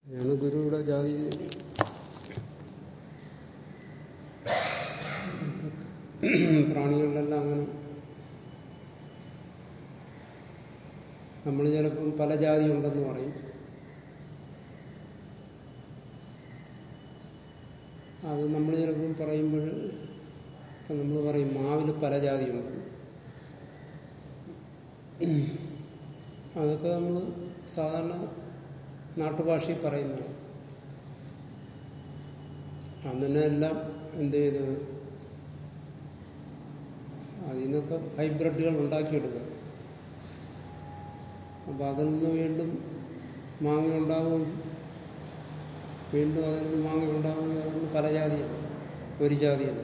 ഞാൻ ഗുരുവിടെ ജാതി പ്രാണികളിലെല്ലാം അങ്ങനെ നമ്മൾ ചിലപ്പം പല ജാതി ഉണ്ടെന്ന് പറയും അത് നമ്മൾ ചിലപ്പം പറയുമ്പോൾ ഇപ്പം നമ്മൾ പറയും മാവിൽ പല ജാതിയുണ്ട് അതൊക്കെ നമ്മൾ സാധാരണ നാട്ടുഭാഷയിൽ പറയുന്നതാണ് അതിനെല്ലാം എന്ത് ചെയ്ത് അതിൽ നിന്നൊക്കെ ഹൈബ്രിഡുകൾ ഉണ്ടാക്കിയെടുക്കുക അപ്പൊ അതിൽ നിന്ന് വീണ്ടും മാങ്ങ ഉണ്ടാവും വീണ്ടും അതിൽ നിന്ന് മാങ്ങ ഉണ്ടാവും അതിൽ നിന്ന് പല ജാതിയല്ല ഒരു ജാതിയല്ല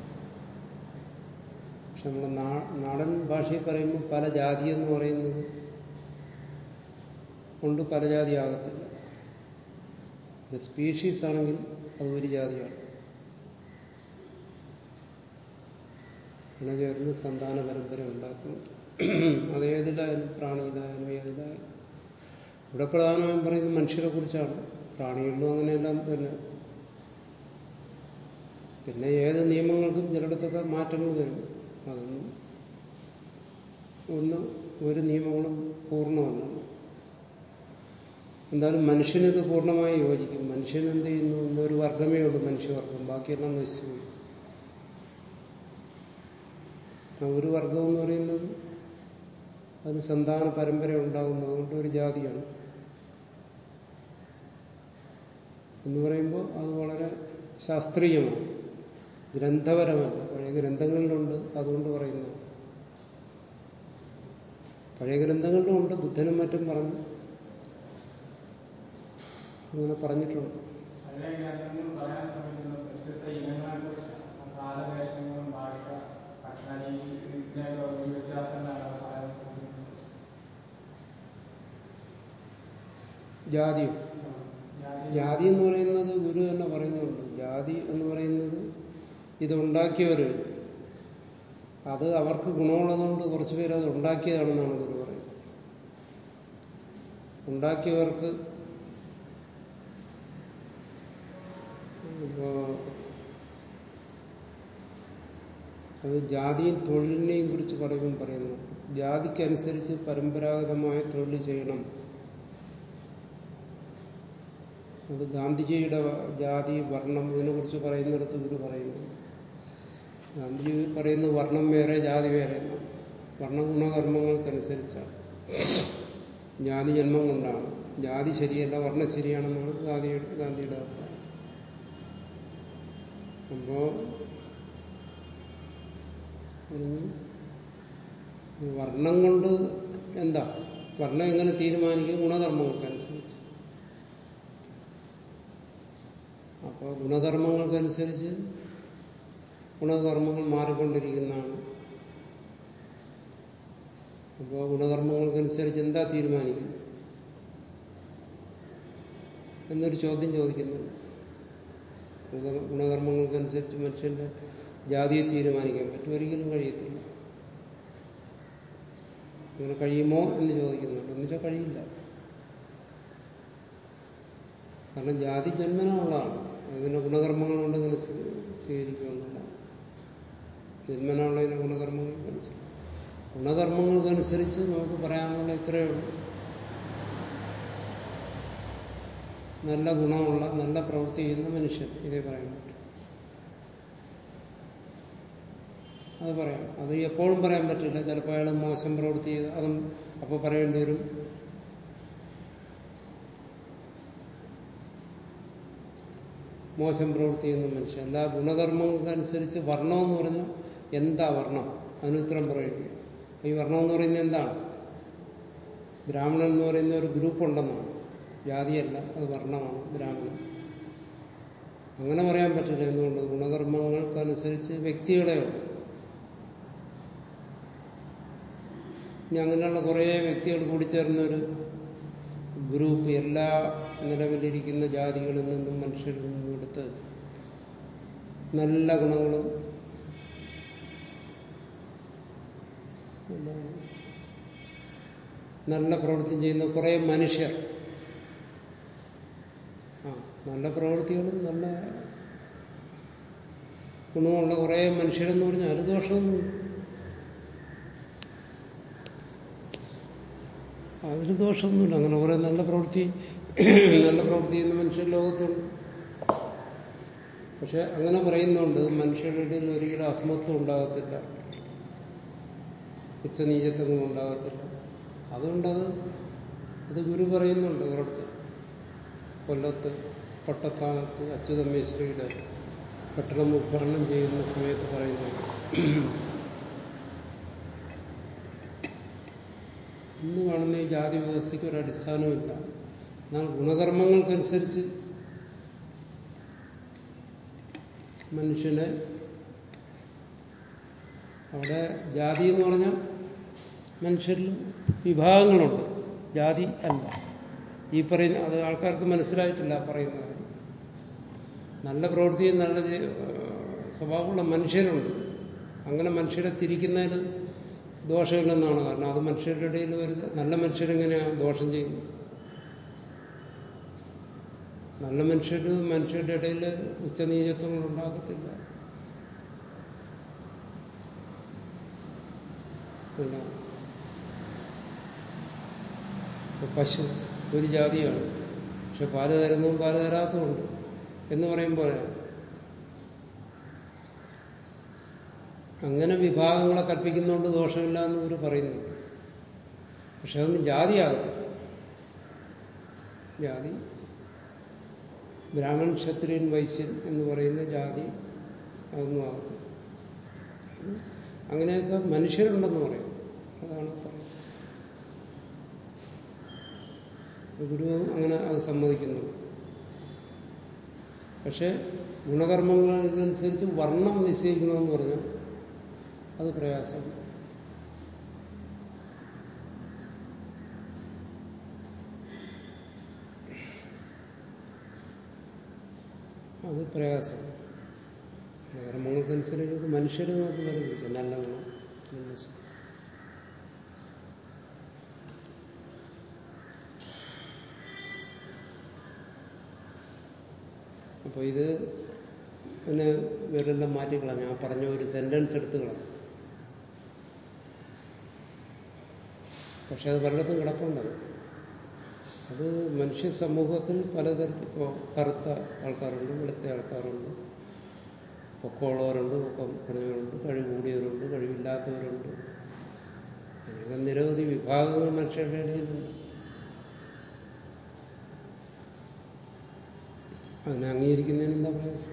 പക്ഷെ നമ്മുടെ നാടൻ ഭാഷയിൽ പറയുമ്പോൾ പല ജാതി എന്ന് പറയുന്നത് കൊണ്ട് പല ജാതിയാകത്തില്ല ഒരു സ്പീഷീസ് ആണെങ്കിൽ അത് ഒരു ജാതിയാണ് അങ്ങനെ ചേർന്ന് സന്താന പരമ്പര ഉണ്ടാക്കുന്നു അത് ഏതിലായാലും പ്രാണിയിലായാലും ഏതിലായാലും ഇവിടെ പ്രധാനമായും പറയുന്നത് മനുഷ്യരെ കുറിച്ചാണ് പ്രാണികളിലും അങ്ങനെയെല്ലാം പിന്നെ പിന്നെ ഏത് നിയമങ്ങൾക്കും ചിലയിടത്തൊക്കെ മാറ്റങ്ങൾ വരും അതൊന്നും ഒന്ന് ഒരു നിയമങ്ങളും പൂർണ്ണമല്ല എന്തായാലും മനുഷ്യനിത് പൂർണ്ണമായി യോജിക്കും മനുഷ്യൻ എന്ത് ചെയ്യുന്നു ഇന്നൊരു വർഗമേ ഉള്ളൂ മനുഷ്യവർഗം ബാക്കിയെല്ലാം നശിച്ചുപോയി ആ ഒരു വർഗം എന്ന് പറയുന്നത് അത് സന്താന പരമ്പര ഉണ്ടാകുന്നു അതുകൊണ്ട് ഒരു ജാതിയാണ് എന്ന് പറയുമ്പോൾ അത് വളരെ ശാസ്ത്രീയമാണ് ഗ്രന്ഥപരമല്ല പഴയ ഗ്രന്ഥങ്ങളിലുണ്ട് അതുകൊണ്ട് പറയുന്നു പഴയ ഗ്രന്ഥങ്ങളിലുണ്ട് ബുദ്ധനും മറ്റും പറഞ്ഞു അങ്ങനെ പറഞ്ഞിട്ടുണ്ട് പഴയ ഗ്രന്ഥങ്ങൾ പറയാൻ ശ്രമിക്കുന്നത് വ്യത്യസ്ത ഇനങ്ങളെക്കുറിച്ച് കാലദേശങ്ങളും ഭാഷ ഭക്ഷണരീതി ഇതിനൊക്കെ ഒരു വ്യത്യാസങ്ങളാണ് പറയാൻ ശ്രമിക്കുന്നത് ജാതിയും ജാതി ജാതി എന്ന് പറയുന്നത് ഗുരു തന്നെ പറയുന്നുണ്ട് ജാതി എന്ന് പറയുന്നത് ഇതുണ്ടാക്കിയവര് അത് അവർക്ക് ഗുണമുള്ളതുകൊണ്ട് കുറച്ചു പേര് അത് ഉണ്ടാക്കിയതാണെന്നാണ് ഗുരു പറയുന്നത് ഉണ്ടാക്കിയവർക്ക് ഇപ്പോ അത് ജാതിയും തൊഴിലിനെയും കുറിച്ച് പറയുമ്പോൾ പറയുന്നു ജാതിക്കനുസരിച്ച് പരമ്പരാഗതമായ തൊഴിൽ ചെയ്യണം അത് ഗാന്ധിജിയുടെ ജാതി വർണ്ണം ഇതിനെക്കുറിച്ച് പറയുന്നിടത്ത് ഗുരു പറയുന്നു ഗാന്ധിജി പറയുന്ന വർണ്ണം വേറെ ജാതി വേറെ എന്നാണ് വർണ്ണം ഗുണകർമ്മങ്ങൾക്കനുസരിച്ചാണ് ജാതി ജന്മം കൊണ്ടാണ് ജാതി ശരിയല്ല വർണ്ണം ശരിയാണെന്നാണ് ഗാന്ധി ഗാന്ധിയുടെ അഭിപ്രായം അപ്പോ വർണ്ണം കൊണ്ട് എന്താ വർണ്ണം എങ്ങനെ തീരുമാനിക്കും ഗുണകർമ്മങ്ങൾക്കനുസരിച്ച് അപ്പോൾ ഗുണകർമ്മങ്ങൾക്കനുസരിച്ച് ഗുണകർമ്മങ്ങൾ മാറിക്കൊണ്ടിരിക്കുന്നതാണ് അപ്പോൾ ഗുണകർമ്മങ്ങൾക്കനുസരിച്ച് എന്താ തീരുമാനിക്കുന്നത് എന്നൊരു ചോദ്യം ചോദിക്കുന്നുണ്ട് ഗുണ- ഗുണകർമ്മങ്ങൾക്കനുസരിച്ച് മനുഷ്യന്റെ ജാതിയെ തീരുമാനിക്കാൻ പറ്റും ഒരിക്കലും കഴിയത്തില്ല അങ്ങനെ കഴിയുമോ എന്ന് ചോദിക്കുന്നുണ്ട് എന്നുവെച്ചാൽ കഴിയില്ല കാരണം ജാതി ജന്മനമുള്ളതാണ് അതിന് ഗുണകർമ്മങ്ങൾ കൊണ്ട് ഇങ്ങനെ സ്വീ- സ്വീകരിക്കുമെന്നുള്ളതാണ് ജന്മനമുള്ളതിന് ഗുണകർമ്മങ്ങൾക്കനുസരിച്ച് ഗുണകർമ്മങ്ങൾക്കനുസരിച്ച് നമുക്ക് പറയാനുള്ള ഇത്രയേ ഉള്ളൂ നല്ല ഗുണമുള്ള നല്ല പ്രവൃത്തി ചെയ്യുന്ന മനുഷ്യൻ ഇതേ പറയാൻ പറ്റും അത് പറയാം അത് എപ്പോഴും പറയാൻ പറ്റില്ല ചിലപ്പോൾ അയാൾ മോശം പ്രവൃത്തി ചെയ്ത് അതും അപ്പോൾ പറയേണ്ടി വരും മോശം പ്രവൃത്തി ചെയ്യുന്ന മനുഷ്യൻ എല്ലാ ഗുണകർമ്മങ്ങൾക്കനുസരിച്ച് വർണ്ണം എന്ന് പറഞ്ഞാൽ എന്താ വർണ്ണം അതിന് ഉത്തരം പറയേണ്ടി വരും. ഈ വർണ്ണം എന്ന് പറയുന്നത് എന്താണ് ബ്രാഹ്മണൻ എന്ന് പറയുന്ന ഒരു ഗ്രൂപ്പ് ഉണ്ടെന്നാണ് ജാതിയല്ല അത് വർണ്ണമാണ് ബ്രാഹ്മണൻ അങ്ങനെ പറയാൻ പറ്റില്ല എന്തുകൊണ്ട് ഗുണകർമ്മങ്ങൾക്കനുസരിച്ച് വ്യക്തികളെ ഉള്ളൂ ഇനി അങ്ങനെയുള്ള കുറേ വ്യക്തികൾ കൂടിച്ചേർന്ന ഒരു ഗ്രൂപ്പ് എല്ലാ നിലവിലിരിക്കുന്ന ജാതികളിൽ നിന്നും മനുഷ്യരിൽ നിന്നും എടുത്ത് നല്ല ഗുണങ്ങളും എന്താണ് നല്ല പ്രവൃത്തി ചെയ്യുന്ന കുറേ മനുഷ്യർ ആ നല്ല പ്രവൃത്തികളും നല്ല ഗുണമുള്ള കുറേ മനുഷ്യരെന്ന് പറഞ്ഞാൽ അത് ദോഷമൊന്നുമില്ല അതിന് ദോഷമൊന്നുമില്ല അങ്ങനെ കുറെ നല്ല പ്രവൃത്തി നല്ല പ്രവൃത്തി ചെയ്യുന്ന മനുഷ്യർ ലോകത്തുണ്ട് പക്ഷെ അങ്ങനെ പറയുന്നുണ്ട് മനുഷ്യരുടെ ഇടയിൽ ഒരിക്കലും അസമത്വം ഉണ്ടാകത്തില്ല ഉച്ചനീചത്വങ്ങൾ ഉണ്ടാകത്തില്ല അതുകൊണ്ടത് അത് ഗുരു പറയുന്നുണ്ട് ഒരിടത്ത് കൊല്ലത്ത് പട്ടത്താനത്ത് അച്യുതമേശ്വരിയുടെ കെട്ടിടം ഉദ്ഘാടനം ചെയ്യുന്ന സമയത്ത് പറയുന്നുണ്ട് ഇന്ന് കാണുന്ന ഈ ജാതി വ്യവസ്ഥയ്ക്ക് ഒരു അടിസ്ഥാനമില്ല എന്നാൽ ഗുണകർമ്മങ്ങൾക്കനുസരിച്ച് മനുഷ്യനെ അവിടെ ജാതി എന്ന് പറഞ്ഞാൽ മനുഷ്യരിൽ വിഭാഗങ്ങളുണ്ട് ജാതി അല്ല ഈ പറയുന്ന അത് ആൾക്കാർക്ക് മനസ്സിലായിട്ടില്ല പറയുന്ന കാര്യം നല്ല പ്രവൃത്തിയും നല്ല ജെ- സ്വഭാവമുള്ള മനുഷ്യരുണ്ട് അങ്ങനെ മനുഷ്യരെ തിരിക്കുന്നതിന് ദോഷമില്ലെന്നാണ് കാരണം അത് മനുഷ്യരുടെ ഇടയിൽ വരുന്നത് നല്ല മനുഷ്യരെങ്ങനെയാണ് ദോഷം ചെയ്യുന്നത് നല്ല മനുഷ്യർ മനുഷ്യരുടെ ഇടയിൽ ഉച്ചനീചത്വങ്ങൾ ഉണ്ടാക്കത്തില്ല ഇല്ല. ഇപ്പൊ പശു ഒരു ജാതിയാണ് പക്ഷെ പാല് തരുന്നതും പാല് തരാത്തതുണ്ട് എന്ന് പറയുമ്പോൾ അങ്ങനെ വിഭാഗങ്ങളെ കൽപ്പിക്കുന്നതുകൊണ്ട് ദോഷമില്ല എന്ന് ഇവർ പറയുന്നുണ്ട് പക്ഷെ അതൊന്നും ജാതിയാകത്തില്ല ജാതി ബ്രാഹ്മൺ ക്ഷത്രിയൻ വൈശ്യൻ എന്ന് പറയുന്ന ജാതി അതൊന്നും ആകത്തില്ല അത് അങ്ങനെയൊക്കെ മനുഷ്യരുണ്ടെന്ന് പറയും അതാണ് പറയുന്നത് ഗുരുവും അങ്ങനെ അത് സമ്മതിക്കുന്നുണ്ട് പക്ഷെ ഗുണകർമ്മങ്ങൾക്കനുസരിച്ച് വർണ്ണം നിശ്ചയിക്കണമെന്ന് പറഞ്ഞാൽ അത് പ്രയാസമാണ് അത് പ്രയാസമാണ് കർമ്മങ്ങൾക്കനുസരിച്ച് മനുഷ്യരെ നമുക്ക് വരുന്നില്ല നല്ല ഗുണം നല്ല സുഖം അപ്പൊ ഇത് പിന്നെ ഇവരെല്ലാം മാറ്റിക്കളാം ഞാൻ പറഞ്ഞ ഒരു സെന്റൻസ് എടുത്ത് കളാം പക്ഷെ അത് പലയിടത്തും കിടപ്പുണ്ടത് അത് മനുഷ്യ സമൂഹത്തിൽ പലതരത്തിൽ ഇപ്പോൾ കറുത്ത ആൾക്കാരുണ്ട് വെളുത്ത ആൾക്കാരുണ്ട് പൊക്കമുള്ളവരുണ്ട് പൊക്കം കുറഞ്ഞവരുണ്ട് കഴിവ് കൂടിയവരുണ്ട് കഴിവില്ലാത്തവരുണ്ട് അങ്ങനെ നിരവധി വിഭാഗങ്ങൾ മനുഷ്യരുടെ ഇടയിലുണ്ട് അതിനെ അംഗീകരിക്കുന്നതിന് എന്താ പ്രയാസം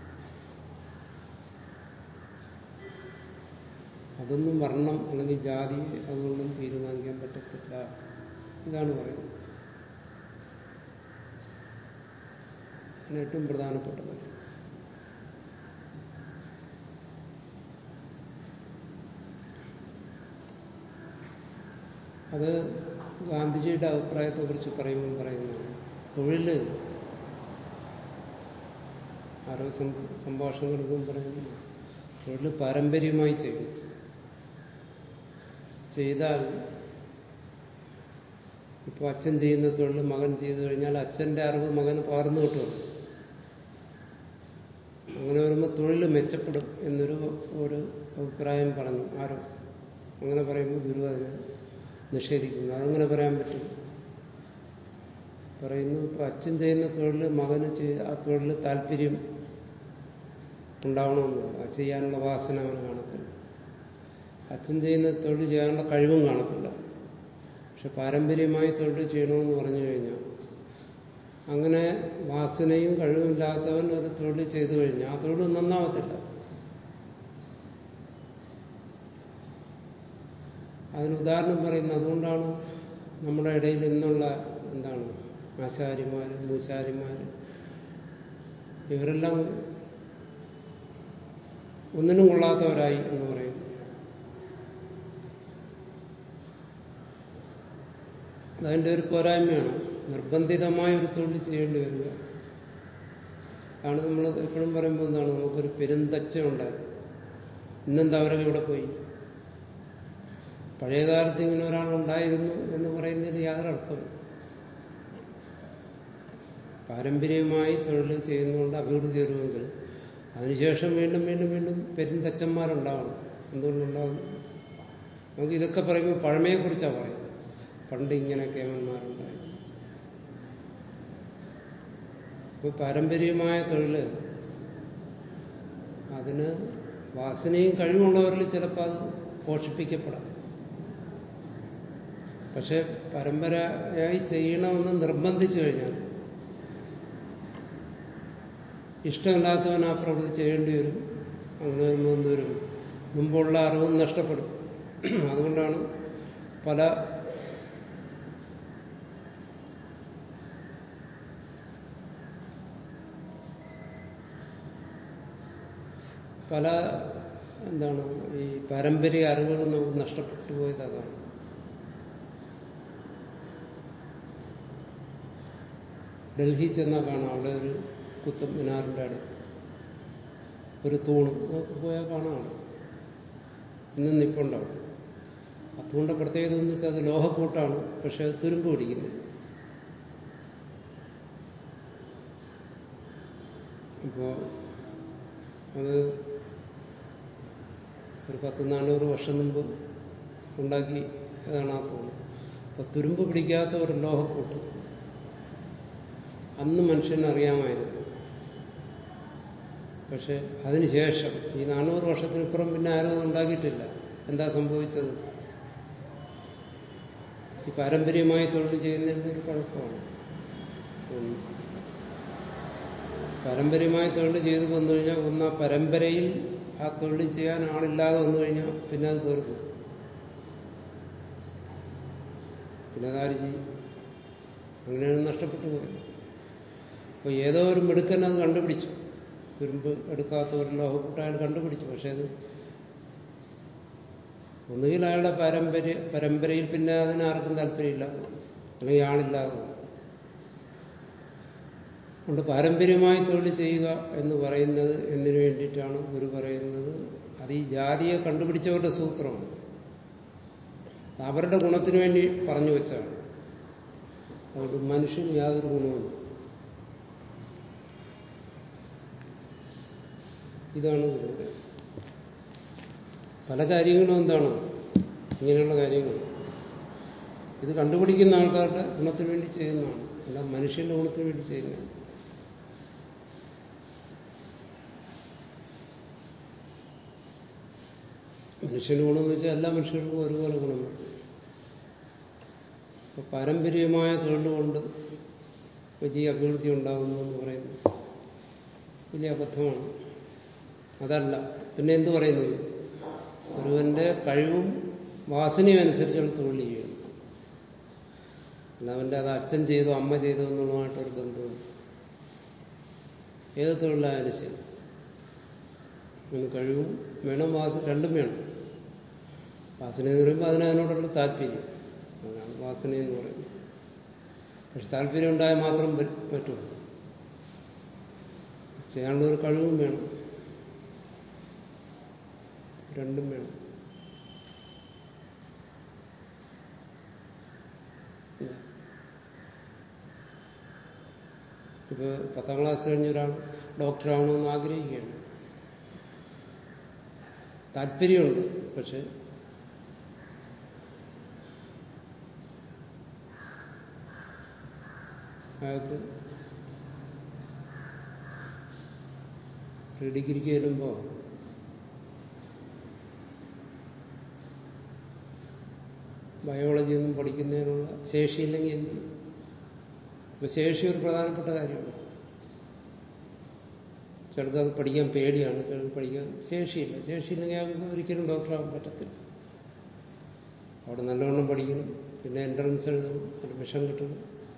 അതൊന്നും വർണ്ണം അല്ലെങ്കിൽ ജാതി അതുകൊണ്ടും തീരുമാനിക്കാൻ പറ്റത്തില്ല ഇതാണ് പറയുന്നത് അതിന് ഏറ്റവും പ്രധാനപ്പെട്ട കാര്യം അത് ഗാന്ധിജിയുടെ അഭിപ്രായത്തെക്കുറിച്ച് പറയുമ്പോൾ പറയുന്നതാണ് തൊഴില് ആരോ സം- സംഭാഷണങ്ങൾക്കും പറയുന്നു തൊഴിൽ പാരമ്പര്യമായി ചെയ്യണം ചെയ്താൽ ഇപ്പോൾ അച്ഛൻ ചെയ്യുന്ന തൊഴിൽ മകൻ ചെയ്തു കഴിഞ്ഞാൽ അച്ഛന്റെ അറിവ് മകന് പകർന്നു കിട്ടുമല്ലോ അങ്ങനെ വരുമ്പോൾ തൊഴിൽ മെച്ചപ്പെടും എന്നൊരു ഒരു അഭിപ്രായം പറഞ്ഞു ആരോ അങ്ങനെ പറയുമ്പോൾ ഗുരു അതിനെ നിഷേധിക്കുന്നു അതങ്ങനെ പറയാൻ പറ്റും പറയുന്നു ഇപ്പൊ അച്ഛൻ ചെയ്യുന്ന തൊഴിൽ മകന് ചെയ്യ- ആ തൊഴിൽ താല്പര്യം ഉണ്ടാവണമെന്നില്ല അത് ചെയ്യാനുള്ള വാസന അവന് കാണത്തില്ല അച്ഛൻ ചെയ്യുന്ന തൊഴിൽ ചെയ്യാനുള്ള കഴിവും കാണത്തില്ല പക്ഷെ പാരമ്പര്യമായി തൊഴിൽ ചെയ്യണമെന്ന് പറഞ്ഞു കഴിഞ്ഞാൽ അങ്ങനെ വാസനയും കഴിവുമില്ലാത്തവൻ ഒരു തൊഴിൽ ചെയ്തു കഴിഞ്ഞാൽ ആ തൊഴിൽ നന്നാവത്തില്ല അതിന് ഉദാഹരണം പറയുന്നത് അതുകൊണ്ടാണ് നമ്മുടെ ഇടയിൽ ഇന്നുള്ള എന്താണ് ആശാരിമാര് മൂശാരിമാര് ഇവരെല്ലാം ഒന്നിനും കൊള്ളാത്തവരായി എന്ന് പറയും അതതിൻ്റെ ഒരു പോരായ്മയാണ് നിർബന്ധിതമായ ഒരു തൊഴിൽ ചെയ്യേണ്ടി വരിക ആണ് നമ്മൾ എപ്പോഴും പറയുമ്പോൾ എന്താണ് നമുക്കൊരു പെരുന്തച്ച ഉണ്ടായിരുന്നു ഇന്നെന്താ അവരൊക്കെ ഇവിടെ പോയി പഴയകാലത്ത് ഇങ്ങനെ ഒരാൾ ഉണ്ടായിരുന്നു എന്ന് പറയുന്നതിന് യാതൊരു അർത്ഥമില്ല പാരമ്പര്യമായി തൊഴിൽ ചെയ്യുന്നതുകൊണ്ട് അഭിവൃദ്ധി വരുമെങ്കിൽ അതിനുശേഷം വീണ്ടും വീണ്ടും വീണ്ടും പെരുന്തച്ചന്മാരുണ്ടാവണം എന്തുകൊണ്ടുണ്ടാകുന്നു നമുക്ക് ഇതൊക്കെ പറയുമ്പോൾ പഴമയെക്കുറിച്ചാണ് പറയുന്നത് പണ്ട് ഇങ്ങനെ കേമന്മാരുണ്ടായി ഇപ്പോൾ പാരമ്പര്യമായ തൊഴില് അതിന് വാസനയും കഴിവുള്ളവരിൽ ചിലപ്പോൾ അത് പോഷിപ്പിക്കപ്പെടാം പക്ഷെ പരമ്പരയായി ചെയ്യണമെന്ന് നിർബന്ധിച്ചു കഴിഞ്ഞാൽ ഇഷ്ടമില്ലാത്തവൻ ആ പ്രവൃത്തി ചെയ്യേണ്ടി വരും അങ്ങനെ വരുമ്പോൾ എന്ത് വരും മുമ്പുള്ള അറിവും നഷ്ടപ്പെടും അതുകൊണ്ടാണ് പല പല എന്താണ് ഈ പാരമ്പര്യ അറിവുകൾ നമുക്ക് നഷ്ടപ്പെട്ടു പോയത് അതാണ് ഡൽഹി ചെന്നാൽ കാണാം അവിടെ ഒരു കുത്തം മിനാറിന്റെ അടുത്ത് ഒരു തൂണ് നമുക്ക് പോയാൽ കാണാം അവിടെ ഇന്നും നിപ്പുണ്ടാവും ആ തൂണിന്റെ പ്രത്യേകത എന്ന് വെച്ചാൽ അത് ലോഹക്കൂട്ടാണ് പക്ഷെ അത് തുരുമ്പ് പിടിക്കുന്നില്ല അപ്പോ അത് ഒരു പത്ത് നാനൂറ് വർഷം മുമ്പ് ഉണ്ടാക്കി അതാണ് ആ തൂണ് അപ്പൊ തുരുമ്പ് പിടിക്കാത്ത ഒരു ലോഹക്കൂട്ട് അന്ന് മനുഷ്യന് അറിയാമായിരുന്നു പക്ഷെ അതിനുശേഷം ഈ നാനൂറ് വർഷത്തിനിപ്പുറം പിന്നെ ആരും അത് ഉണ്ടാക്കിയിട്ടില്ല എന്താ സംഭവിച്ചത് ഈ പാരമ്പര്യമായി തൊഴിൽ ചെയ്യുന്നതിൻ്റെ ഒരു കുഴപ്പമാണ് ഒന്ന് പാരമ്പര്യമായി തൊഴിൽ ചെയ്തു വന്നു കഴിഞ്ഞാൽ ഒന്ന് ആ പരമ്പരയിൽ ആ തൊഴിൽ ചെയ്യാൻ ആളില്ലാതെ വന്നു കഴിഞ്ഞാൽ പിന്നെ അത് തീർന്നു പിന്നെ അതാര് ചെയ്യും അങ്ങനെയാണ് നഷ്ടപ്പെട്ടു പോയത് അപ്പോൾ ഏതോ ഒരു മിടുക്കൻ അത് കണ്ടുപിടിച്ചു തുരുമ്പ് എടുക്കാത്ത ഒരു ലോഹക്കൂട്ട അയാൾ കണ്ടുപിടിച്ചു പക്ഷെ അത് ഒന്നുകിൽ അയാളുടെ പാരമ്പര്യ പരമ്പരയിൽ പിന്നെ അതിന് ആർക്കും താല്പര്യമില്ല അല്ലെങ്കിൽ ആളില്ലാതെ അതുകൊണ്ട് പാരമ്പര്യമായി തൊഴിൽ ചെയ്യുക എന്ന് പറയുന്നത് എന്തിനു വേണ്ടിയിട്ടാണ് ഗുരു പറയുന്നത് അത് ഈ ജാതിയെ കണ്ടുപിടിച്ചവരുടെ സൂത്രമാണ് അവരുടെ ഗുണത്തിന് വേണ്ടി പറഞ്ഞു വെച്ചാണ് അതുകൊണ്ട് മനുഷ്യന് യാതൊരു ഗുണവുമില്ല ഇതാണ് ഗുരുവിടെ പല കാര്യങ്ങളും എന്താണ് ഇങ്ങനെയുള്ള കാര്യങ്ങൾ ഇത് കണ്ടുപിടിക്കുന്ന ആൾക്കാരുടെ ഗുണത്തിന് വേണ്ടി ചെയ്യുന്നതാണ് അല്ല മനുഷ്യന്റെ ഗുണത്തിന് വേണ്ടി ചെയ്യുന്നത് മനുഷ്യന്റെ ഗുണമെന്ന് വെച്ചാൽ എല്ലാ മനുഷ്യർക്കും ഒരുപോലെ ഗുണം വരും അപ്പൊ പാരമ്പര്യമായ തൊഴിലുകൊണ്ട് വലിയ അഭിവൃദ്ധി ഉണ്ടാകുന്നു എന്ന് പറയുന്നത് വലിയ അബദ്ധമാണ് അതല്ല പിന്നെ എന്ത് പറയുന്നത് ഒരുവന്റെ കഴിവും വാസനയും അനുസരിച്ചുള്ള തൊഴിൽ ചെയ്യണം അല്ല അവന്റെ അത് അച്ഛൻ ചെയ്തോ അമ്മ ചെയ്തോ എന്നുള്ളതുമായിട്ടൊരു ബന്ധവും ഏത് തൊഴിലായാലും ശരി അവന് കഴിവും വേണം വാസ രണ്ടും വേണം വാസന എന്ന് പറയുമ്പോൾ അതിന് അതിനോടുള്ള താല്പര്യം അതാണ് വാസന എന്ന് പറയുന്നത് പക്ഷെ താല്പര്യം ഉണ്ടായാൽ മാത്രം പറ്റും ചെയ്യാനുള്ള ഒരു കഴിവും വേണം രണ്ടും വേണം ഇപ്പൊ പത്താം ക്ലാസ് കഴിഞ്ഞ ഒരാൾ ഡോക്ടറാവണമെന്ന് ആഗ്രഹിക്കുകയാണ് താല്പര്യമുണ്ട് പക്ഷെ അയാൾക്ക് പ്രീ ഡിഗ്രിക്ക് ചെല്ലുമ്പോൾ ബയോളജി ഒന്നും പഠിക്കുന്നതിനുള്ള ശേഷിയില്ലെങ്കിൽ എന്ത് ചെയ്യും അപ്പൊ ശേഷി ഒരു പ്രധാനപ്പെട്ട കാര്യമാണ് ചിലർക്ക് അത് പഠിക്കാൻ പേടിയാണ് ചിലർക്ക് പഠിക്കാൻ ശേഷിയില്ല ശേഷിയില്ലെങ്കിൽ അയാൾക്ക് ഒരിക്കലും ഡോക്ടറാകാൻ പറ്റത്തില്ല അവിടെ നല്ലവണ്ണം പഠിക്കണം പിന്നെ എൻട്രൻസ് എഴുതണം അഡ്മിഷൻ കിട്ടണം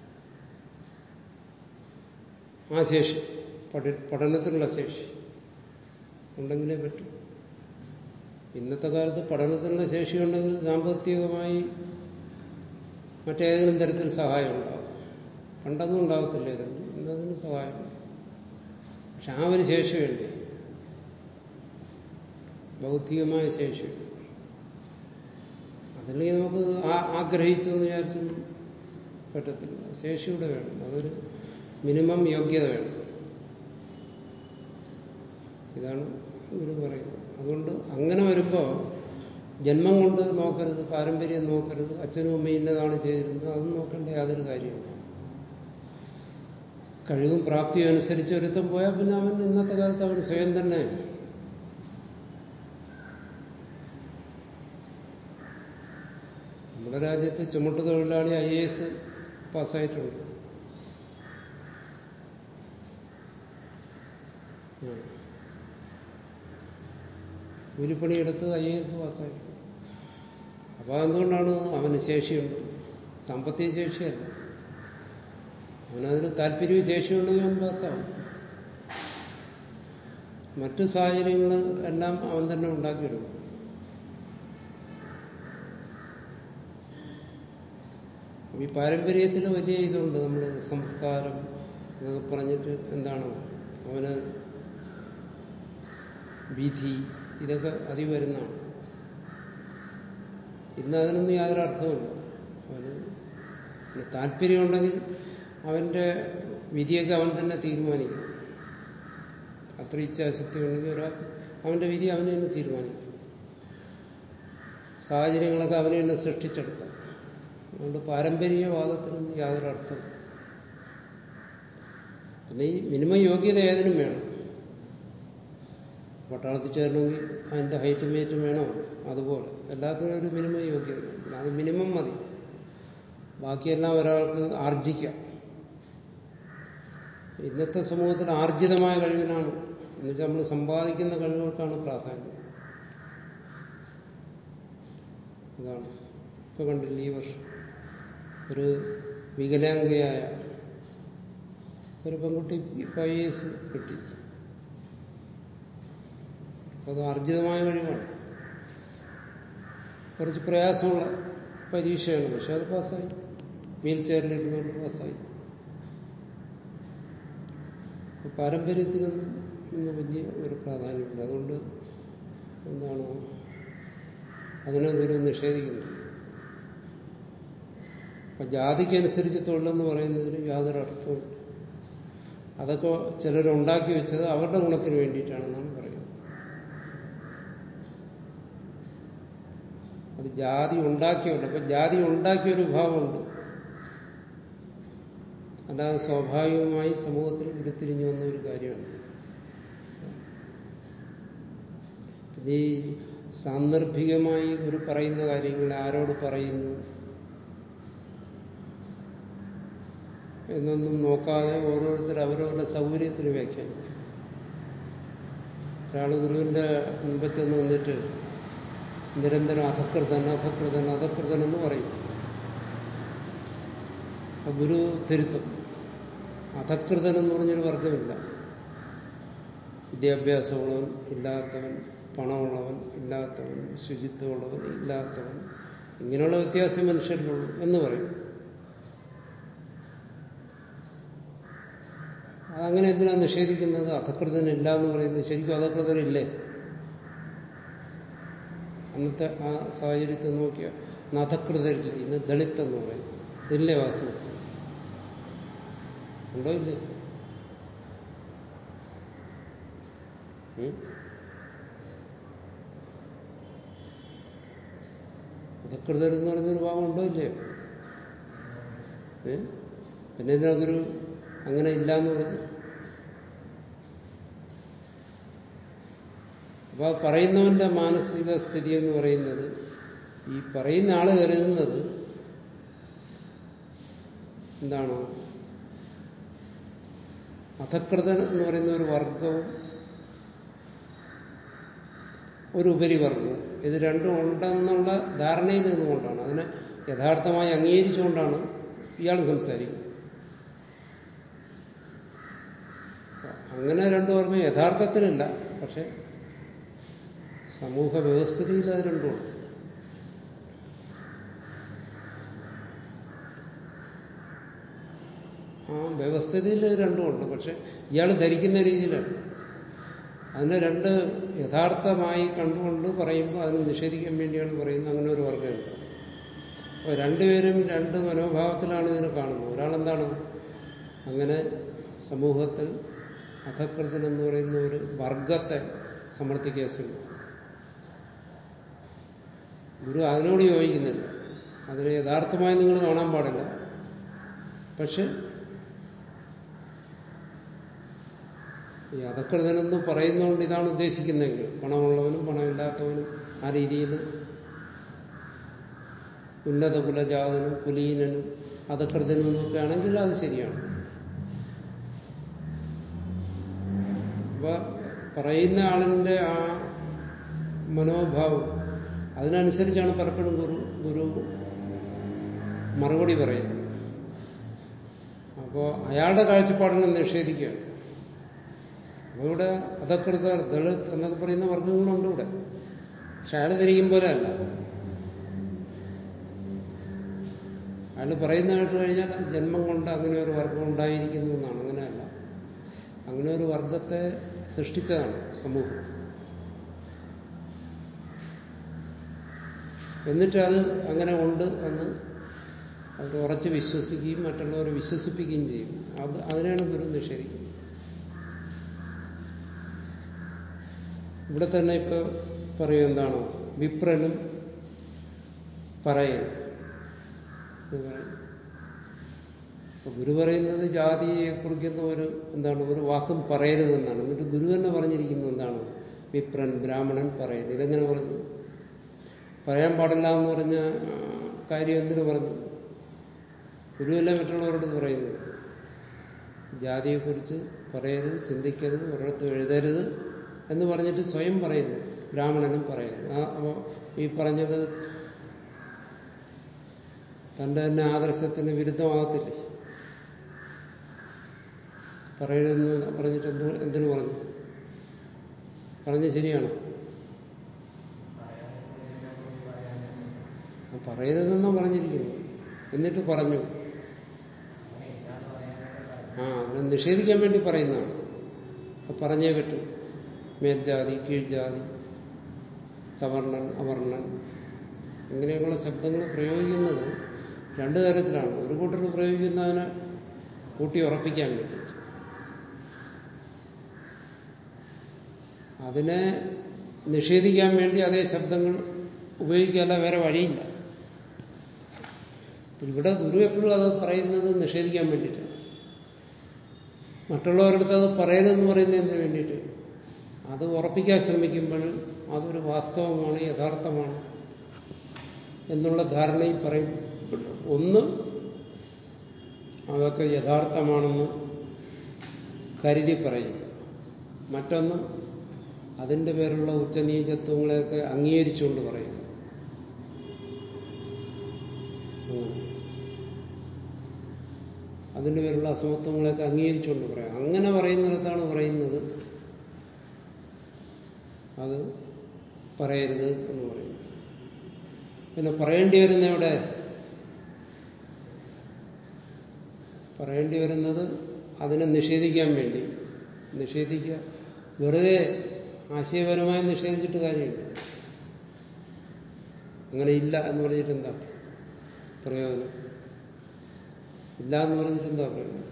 ആ ശേഷി പഠി പഠനത്തിനുള്ള ശേഷി ഉണ്ടെങ്കിലേ പറ്റും ഇന്നത്തെ കാലത്ത് പഠനത്തിനുള്ള ശേഷി ഉണ്ടെങ്കിൽ സാമ്പത്തികമായി മറ്റേതെങ്കിലും തരത്തിൽ സഹായം ഉണ്ടാവും പണ്ടതും ഉണ്ടാകത്തില്ലായിരുന്നു ഇന്നതിന് സഹായം പക്ഷെ ആ ഒരു ശേഷി വേണ്ടേ ഭൗതികമായ ശേഷി അതല്ലെങ്കിൽ നമുക്ക് ആ ആഗ്രഹിച്ചെന്ന് വിചാരിച്ചൊന്നും പറ്റത്തില്ല ശേഷിയുടെ വേണം അതൊരു മിനിമം യോഗ്യത വേണം ഇതാണ് ഗുരു പറയുന്നത് അതുകൊണ്ട് അങ്ങനെ വരുമ്പോൾ ജന്മം കൊണ്ട് നോക്കരുത് പാരമ്പര്യം നോക്കരുത് അച്ഛനും അമ്മയും ഇന്നതാണ് ചെയ്തിരുന്നത് അതൊന്നും നോക്കേണ്ട യാതൊരു കാര്യമില്ല കഴിവും പ്രാപ്തിയും അനുസരിച്ച് ഒരുത്തം പോയാൽ പിന്നെ അവൻ ഇന്നത്തെ കാലത്ത് അവൻ സ്വയം തന്നെ നമ്മുടെ രാജ്യത്ത് ചുമട്ട് തൊഴിലാളി ഐ എ എസ് പാസ്സായിട്ടുണ്ട് കൂലിപ്പണിയെടുത്ത് ഐ എ എസ് പാസ്സായിട്ടുണ്ട് അപ്പോൾ എന്തുകൊണ്ടാണ് അവന് ശേഷിയുണ്ട് സാമ്പത്തിക ശേഷിയല്ല അവനതിന് താല്പര്യവും ശേഷിയുണ്ടെങ്കിൽ അവൻ പാസ്സാവും മറ്റു സാഹചര്യങ്ങൾ എല്ലാം അവൻ തന്നെ ഉണ്ടാക്കിയെടുക്കും ഈ പാരമ്പര്യത്തിൽ വലിയ ഇതുണ്ട് നമ്മൾ സംസ്കാരം എന്നൊക്കെ പറഞ്ഞിട്ട് എന്താണ് അവന് വിധി ഇതൊക്കെ അതി വരുന്നതാണ് ഇന്ന് അതിനൊന്നും യാതൊരു അർത്ഥമില്ല അവന് പിന്നെ താല്പര്യമുണ്ടെങ്കിൽ അവന്റെ വിധിയൊക്കെ അവൻ തന്നെ തീരുമാനിക്കും അത്ര ഇച്ഛാശക്തി ഉണ്ടെങ്കിൽ ഒരാൾ അവന്റെ വിധി അവന് തന്നെ തീരുമാനിക്കും സാഹചര്യങ്ങളൊക്കെ അവനെ തന്നെ സൃഷ്ടിച്ചെടുക്കാം അതുകൊണ്ട് പാരമ്പര്യവാദത്തിനൊന്നും യാതൊരു അർത്ഥം പിന്നെ ഈ മിനിമം യോഗ്യത ഏതിനും വേണം പട്ടാളത്തിൽ ചേരണമെങ്കിൽ അതിന്റെ ഹൈറ്റും വെയിറ്റും വേണോ അതുപോലെ എല്ലാത്തിനും ഒരു മിനിമം യോഗ്യത വേണം അത് മിനിമം മതി ബാക്കിയെല്ലാം ഒരാൾക്ക് ആർജിക്കാം ഇന്നത്തെ സമൂഹത്തിൽ ആർജിതമായ കഴിവിനാണ് എന്നുവെച്ചാൽ നമ്മൾ സമ്പാദിക്കുന്ന കഴിവുകൾക്കാണ് പ്രാധാന്യം അതാണ് ഇപ്പൊ കണ്ടില്ല ഈ വർഷം ഒരു വികലാംഗയായ ഒരു പെൺകുട്ടി ഇപ്പൊ ഐ എസ് കിട്ടി അത് അർജിതമായ കഴിവാണ് കുറച്ച് പ്രയാസമുള്ള പരീക്ഷയാണ് പക്ഷെ അത് പാസ്സായി വീൽ ചെയറിലിരുന്നുകൊണ്ട് പാസ്സായി പാരമ്പര്യത്തിനൊന്നും ഇന്ന് വലിയ ഒരു പ്രാധാന്യമുണ്ട് അതുകൊണ്ട് എന്താണ് അതിനെ ഗുരു നിഷേധിക്കുന്നു അപ്പൊ ജാതിക്കനുസരിച്ച് തൊഴിലെന്ന് പറയുന്നതിന് യാതൊരു അർത്ഥവും അതൊക്കെ ചിലരുണ്ടാക്കി വെച്ചത് അവരുടെ ഗുണത്തിന് വേണ്ടിയിട്ടാണെന്നാണ് പറയുന്നത് അത് ജാതി ഉണ്ടാക്കിയല്ല അപ്പൊ ജാതി ഉണ്ടാക്കിയൊരു ഭാവമുണ്ട് അല്ലാതെ സ്വാഭാവികമായി സമൂഹത്തിൽ ഉരുത്തിരിഞ്ഞു വന്ന ഒരു കാര്യമാണ് പിന്നെ ഈ സാന്ദർഭികമായി ഒരു പറയുന്ന കാര്യങ്ങൾ ആരോട് പറയുന്നു എന്നൊന്നും നോക്കാതെ ഓരോരുത്തർ അവരവരുടെ സൗകര്യത്തിന് വ്യാഖ്യാനിക്കും ഒരാൾ ഗുരുവിന്റെ മുമ്പ് ചെന്ന് നിന്നിട്ട് നിരന്തരം അധകൃതൻ അധകൃതൻ അധകൃതൻ എന്ന് പറയും അപ്പൊ ഗുരു തിരുത്തും അധകൃതൻ എന്ന് പറഞ്ഞൊരു വർഗമില്ല വിദ്യാഭ്യാസമുള്ളവൻ ഇല്ലാത്തവൻ പണമുള്ളവൻ ഇല്ലാത്തവൻ ശുചിത്വമുള്ളവൻ ഇല്ലാത്തവൻ ഇങ്ങനെയുള്ള വ്യത്യാസം മനുഷ്യരിലുള്ളൂ എന്ന് പറയും അതങ്ങനെ എന്തിനാ നിഷേധിക്കുന്നത് അധകൃതനില്ല എന്ന് പറയുന്നത് ശരിക്കും അധകൃതനില്ലേ അന്നത്തെ ആ സാഹചര്യത്തെ നോക്കിയാൽ നധകൃതരില്ല ഇന്ന് ദളിത് എന്ന് പറയും ഇല്ലേ വാസ്തവത്തിൽ ഉണ്ടോ ഇല്ലേ അധകൃതർ എന്ന് പറയുന്നൊരു ഭാഗം ഉണ്ടോ ഇല്ലയോ ഏ പിന്നെ ഇതിനാ ഗുരു അങ്ങനെ ഇല്ല എന്ന് പറഞ്ഞു അപ്പൊ ആ പറയുന്നവന്റെ മാനസിക സ്ഥിതി എന്ന് പറയുന്നത് ഈ പറയുന്ന ആള് കരുതുന്നത് എന്താണ് അധകൃതൻ എന്ന് പറയുന്ന ഒരു വർഗവും ഒരു ഉപരിവർഗവും ഇത് രണ്ടും ഉണ്ടെന്നുള്ള ധാരണയിൽ നിന്നുകൊണ്ടാണ് അതിനെ യഥാർത്ഥമായി അംഗീകരിച്ചുകൊണ്ടാണ് ഇയാൾ സംസാരിക്കുന്നത് അങ്ങനെ രണ്ടു വർഗം യഥാർത്ഥത്തിലില്ല പക്ഷെ സമൂഹ വ്യവസ്ഥിതിയിൽ അത് രണ്ടുമുണ്ട് ആ വ്യവസ്ഥിതിയിൽ രണ്ടുമുണ്ട് പക്ഷെ ഇയാൾ ധരിക്കുന്ന രീതിയിലാണ് അതിനെ രണ്ട് യഥാർത്ഥമായി കണ്ടുകൊണ്ട് പറയുമ്പോൾ അതിനെ നിഷേധിക്കാൻ വേണ്ടിയാണ് പറയുന്നത് അങ്ങനെ ഒരു വർഗമുണ്ട് അപ്പോൾ രണ്ടുപേരും രണ്ട് മനോഭാവത്തിലാണ് ഇതിനെ കാണുന്നത് ഒരാളെന്താണ് അങ്ങനെ സമൂഹത്തിൽ അധകൃതൻ എന്ന് പറയുന്ന ഒരു വർഗത്തെ സമർത്ഥിക്കാൻ ശ്രമിക്കും ഗുരു അതിനോട് യോജിക്കുന്നില്ല അതിനെ യഥാർത്ഥമായി നിങ്ങൾ കാണാൻ പാടില്ല പക്ഷെ ഈ അധകൃതനെന്ന് പറയുന്നതുകൊണ്ട് ഇതാണ് ഉദ്ദേശിക്കുന്നതെങ്കിൽ പണമുള്ളവനും പണമില്ലാത്തവനും ആ രീതിയിൽ ഉന്നത കുലജാതനും കുലീനനും അധകൃതനും എന്നൊക്കെ ആണെങ്കിൽ അത് ശരിയാണ് അപ്പൊ പറയുന്ന ആളിന്റെ ആ മനോഭാവം അതിനനുസരിച്ചാണ് പലപ്പോഴും ഗുരു ഗുരു മറുപടി പറയുന്നത് അപ്പോൾ അയാളുടെ കാഴ്ചപ്പാടിനെ നിഷേധിക്കുകയാണ് അപ്പോൾ ഇവിടെ അധകൃതർ ദളിത് എന്നൊക്കെ പറയുന്ന വർഗങ്ങളുണ്ട് ഇവിടെ പക്ഷെ അയാൾ തിരിക്കും പോലെ അല്ല അയാൾ പറയുന്ന കേട്ട് കഴിഞ്ഞാൽ ജന്മം കൊണ്ട് അങ്ങനെ ഒരു വർഗം ഉണ്ടായിരിക്കുന്നു എന്നാണ് അങ്ങനെയല്ല അങ്ങനെ ഒരു വർഗത്തെ സൃഷ്ടിച്ചതാണ് സമൂഹം എന്നിട്ട് അത് അങ്ങനെ ഉണ്ട് എന്ന് അവർ ഉറച്ച് വിശ്വസിക്കുകയും മറ്റുള്ളവരെ വിശ്വസിപ്പിക്കുകയും ചെയ്യും അത് അതിനാണ് ഗുരു നിഷേധിക്കുന്നത് ഇവിടെ തന്നെ ഇപ്പൊ പറയും എന്താണോ വിപ്രനും പറയൽ എന്ന് പറയും അപ്പൊ ഗുരു പറയുന്നത് ജാതിയെ കുറിക്കുന്ന ഒരു എന്താണ് ഒരു വാക്കും പറയരുതെന്നാണ് എന്നിട്ട് ഗുരു തന്നെ പറഞ്ഞിരിക്കുന്നത് എന്താണ് വിപ്രൻ ബ്രാഹ്മണൻ പറയൽ ഇതെങ്ങനെ പറഞ്ഞു പറയാൻ പാടില്ല എന്ന് പറഞ്ഞ ആ, കാര്യം എന്തിനു പറഞ്ഞു ഗുരുവല്ല മറ്റുള്ളവരോട് ഇത് പറയുന്നത് ജാതിയെക്കുറിച്ച് പറയരുത് ചിന്തിക്കരുത് ഒരിടത്തും എഴുതരുത് എന്ന് പറഞ്ഞിട്ട് സ്വയം പറയുന്നു ബ്രാഹ്മണനും പറയുന്നു ആ അപ്പോ ഈ പറഞ്ഞത് തന്റെ തന്നെ ആദർശത്തിന് വിരുദ്ധമാകത്തില്ലേ പറയരുതെന്ന് പറഞ്ഞിട്ട് എന്ത് എന്തിനു പറഞ്ഞു പറഞ്ഞ് ശരിയാണോ ആ, പറയരുതെന്നാ പറഞ്ഞിരിക്കുന്നു എന്നിട്ട് പറഞ്ഞു ആ അതിനെ നിഷേധിക്കാൻ വേണ്ടി പറയുന്നതാണ് അപ്പൊ പറഞ്ഞേ പറ്റൂ മേൽജാതി കീഴ്ജാതി സവർണൻ അവർണൻ ഇങ്ങനെയൊക്കെയുള്ള ശബ്ദങ്ങൾ പ്രയോഗിക്കുന്നത് രണ്ടു തരത്തിലാണ് ഒരു കൂട്ടർ പ്രയോഗിക്കുന്നതിനെ കൂട്ടി ഉറപ്പിക്കാൻ വേണ്ടി അതിനെ നിഷേധിക്കാൻ വേണ്ടി അതേ ശബ്ദങ്ങൾ ഉപയോഗിക്കാതെ വേറെ വഴിയില്ല ഇവിടെ ഗുരു എപ്പോഴും അത് പറയുന്നത് നിഷേധിക്കാൻ വേണ്ടിയിട്ടാണ് മറ്റുള്ളവരടുത്ത് അത് പറയരുതെന്ന് പറയുന്നതിന് വേണ്ടിയിട്ട് അത് ഉറപ്പിക്കാൻ ശ്രമിക്കുമ്പോൾ അതൊരു വാസ്തവമാണ് യഥാർത്ഥമാണ് എന്നുള്ള ധാരണയിൽ പറയും ഒന്ന് അതൊക്കെ യഥാർത്ഥമാണെന്ന് കരുതി പറയും മറ്റൊന്ന് അതിന്റെ പേരിലുള്ള ഉച്ചനീചത്വങ്ങളെയൊക്കെ അംഗീകരിച്ചുകൊണ്ട് പറയും അങ്ങനെ. അതിന്റെ പേരിലുള്ള അസമത്വങ്ങളെയൊക്കെ അംഗീകരിച്ചുകൊണ്ട് പറയാം അങ്ങനെ പറയുന്നിടത്താണ് പറയുന്നത് അത് പറയരുത് എന്ന് പറയും പിന്നെ പറയേണ്ടി വരുന്ന എവിടെ പറയേണ്ടി വരുന്നത് അതിനെ നിഷേധിക്കാൻ വേണ്ടി നിഷേധിക്കുക വെറുതെ ആശയപരമായി നിഷേധിച്ചിട്ട് കാര്യമില്ല അങ്ങനെ ഇല്ല എന്ന് പറഞ്ഞിട്ട് എന്താ പ്രയോജനം ഇല്ല എന്ന് പറഞ്ഞിട്ട് എന്താ പ്രയോജനം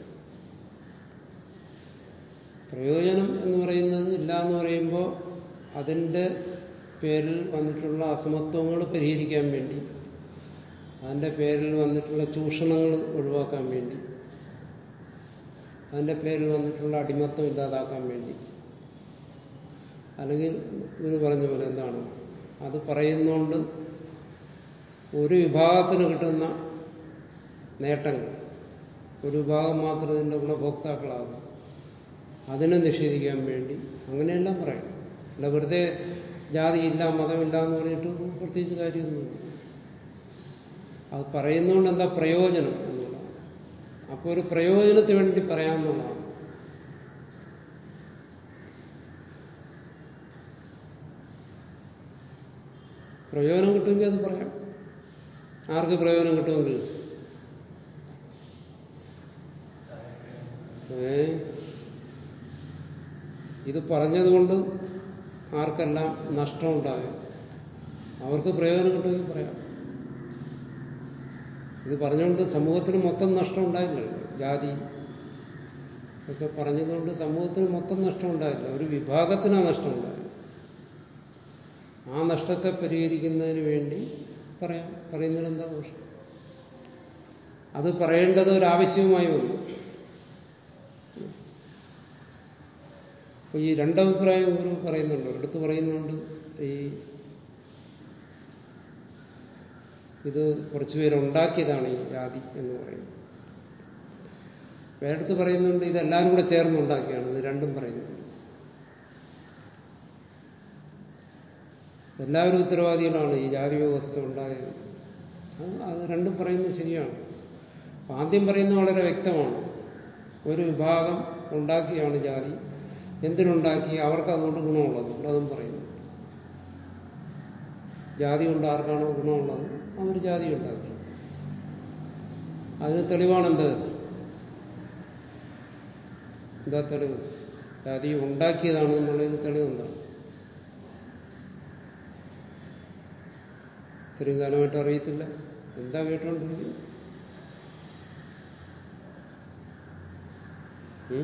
പ്രയോജനം എന്ന് പറയുന്നത് ഇല്ല എന്ന് പറയുമ്പോൾ അതിൻ്റെ പേരിൽ വന്നിട്ടുള്ള അസമത്വങ്ങൾ പരിഹരിക്കാൻ വേണ്ടി അതിൻ്റെ പേരിൽ വന്നിട്ടുള്ള ചൂഷണങ്ങൾ ഒഴിവാക്കാൻ വേണ്ടി അതിൻ്റെ പേരിൽ വന്നിട്ടുള്ള അടിമത്തം ഇല്ലാതാക്കാൻ വേണ്ടി അല്ലെങ്കിൽ ഇവര് പറഞ്ഞ പോലെ എന്താണ് അത് പറയുന്നോണ്ട് ഒരു വിഭാഗത്തിന് കിട്ടുന്ന നേട്ടങ്ങൾ ഒരു വിഭാഗം മാത്രം ഇതിൻ്റെ ഗുണഭോക്താക്കളാകും അതിനെ നിഷേധിക്കാൻ വേണ്ടി അങ്ങനെയെല്ലാം പറയും അല്ല വെറുതെ ജാതിയില്ല മതമില്ല എന്ന് പറഞ്ഞിട്ട് പ്രത്യേകിച്ച് കാര്യമൊന്നുമില്ല അത് പറയുന്നതുകൊണ്ട് എന്താ പ്രയോജനം എന്നുള്ളതാണ് അപ്പോൾ ഒരു പ്രയോജനത്തിന് വേണ്ടി പറയാമെന്നുള്ളതാണ് പ്രയോജനം കിട്ടുമെങ്കിൽ അത് പറയാം ആർക്ക് പ്രയോജനം കിട്ടുമെങ്കിൽ ഏ ഇത് പറഞ്ഞതുകൊണ്ട് ആർക്കെല്ലാം നഷ്ടമുണ്ടാകും അവർക്ക് പ്രയോജനം കിട്ടുമെങ്കിൽ പറയാം ഇത് പറഞ്ഞുകൊണ്ട് സമൂഹത്തിന് മൊത്തം നഷ്ടം ഉണ്ടായില്ലല്ലോ ജാതി ഒക്കെ പറഞ്ഞതുകൊണ്ട് സമൂഹത്തിന് മൊത്തം നഷ്ടമുണ്ടായില്ല ഒരു വിഭാഗത്തിനാ നഷ്ടമുണ്ടായത് ആ നഷ്ടത്തെ പരിഹരിക്കുന്നതിന് വേണ്ടി പറയാം പറയുന്നതിൽ എന്താ ദോഷം അത് പറയേണ്ടത് ഒരു ആവശ്യവുമായി വന്നു അപ്പൊ ഈ രണ്ടഭിപ്രായം ഗുരു പറയുന്നുണ്ട് ഒരിടത്ത് പറയുന്നുണ്ട് ഈ ഇത് കുറച്ചുപേരുണ്ടാക്കിയതാണ് ഈ ജാതി എന്ന് പറയുന്നത് വേറെടുത്ത് പറയുന്നുണ്ട് ഇതെല്ലാവരും കൂടെ ചേർന്നുണ്ടാക്കിയാണ് ഇത് രണ്ടും പറയുന്നുണ്ട് എല്ലാവരും ഉത്തരവാദികളാണ് ഈ ജാതി വ്യവസ്ഥ ഉണ്ടായത് അത് അത് രണ്ടും പറയുന്നത് ശരിയാണ് അപ്പൊ ആദ്യം പറയുന്നത് വളരെ വ്യക്തമാണ് ഒരു വിഭാഗം ഉണ്ടാക്കിയാണ് ജാതി എന്തിനുണ്ടാക്കി അവർക്ക് അതുകൊണ്ട് ഗുണമുള്ളതുകൊണ്ട് അതും പറയുന്നു ജാതി കൊണ്ട് ആർക്കാണോ ഗുണമുള്ളത് അവർ ജാതി ഉണ്ടാക്കി അതിന് തെളിവാണെന്ത് എന്താ തെളിവ് ജാതി ഉണ്ടാക്കിയതാണ് എന്നുള്ളതിന് തെളിവ് എന്താണ് ഇത്രയും കാലമായിട്ട് അറിയത്തില്ല എന്താ കേട്ടോണ്ടിരിക്കുന്നത് ഉം?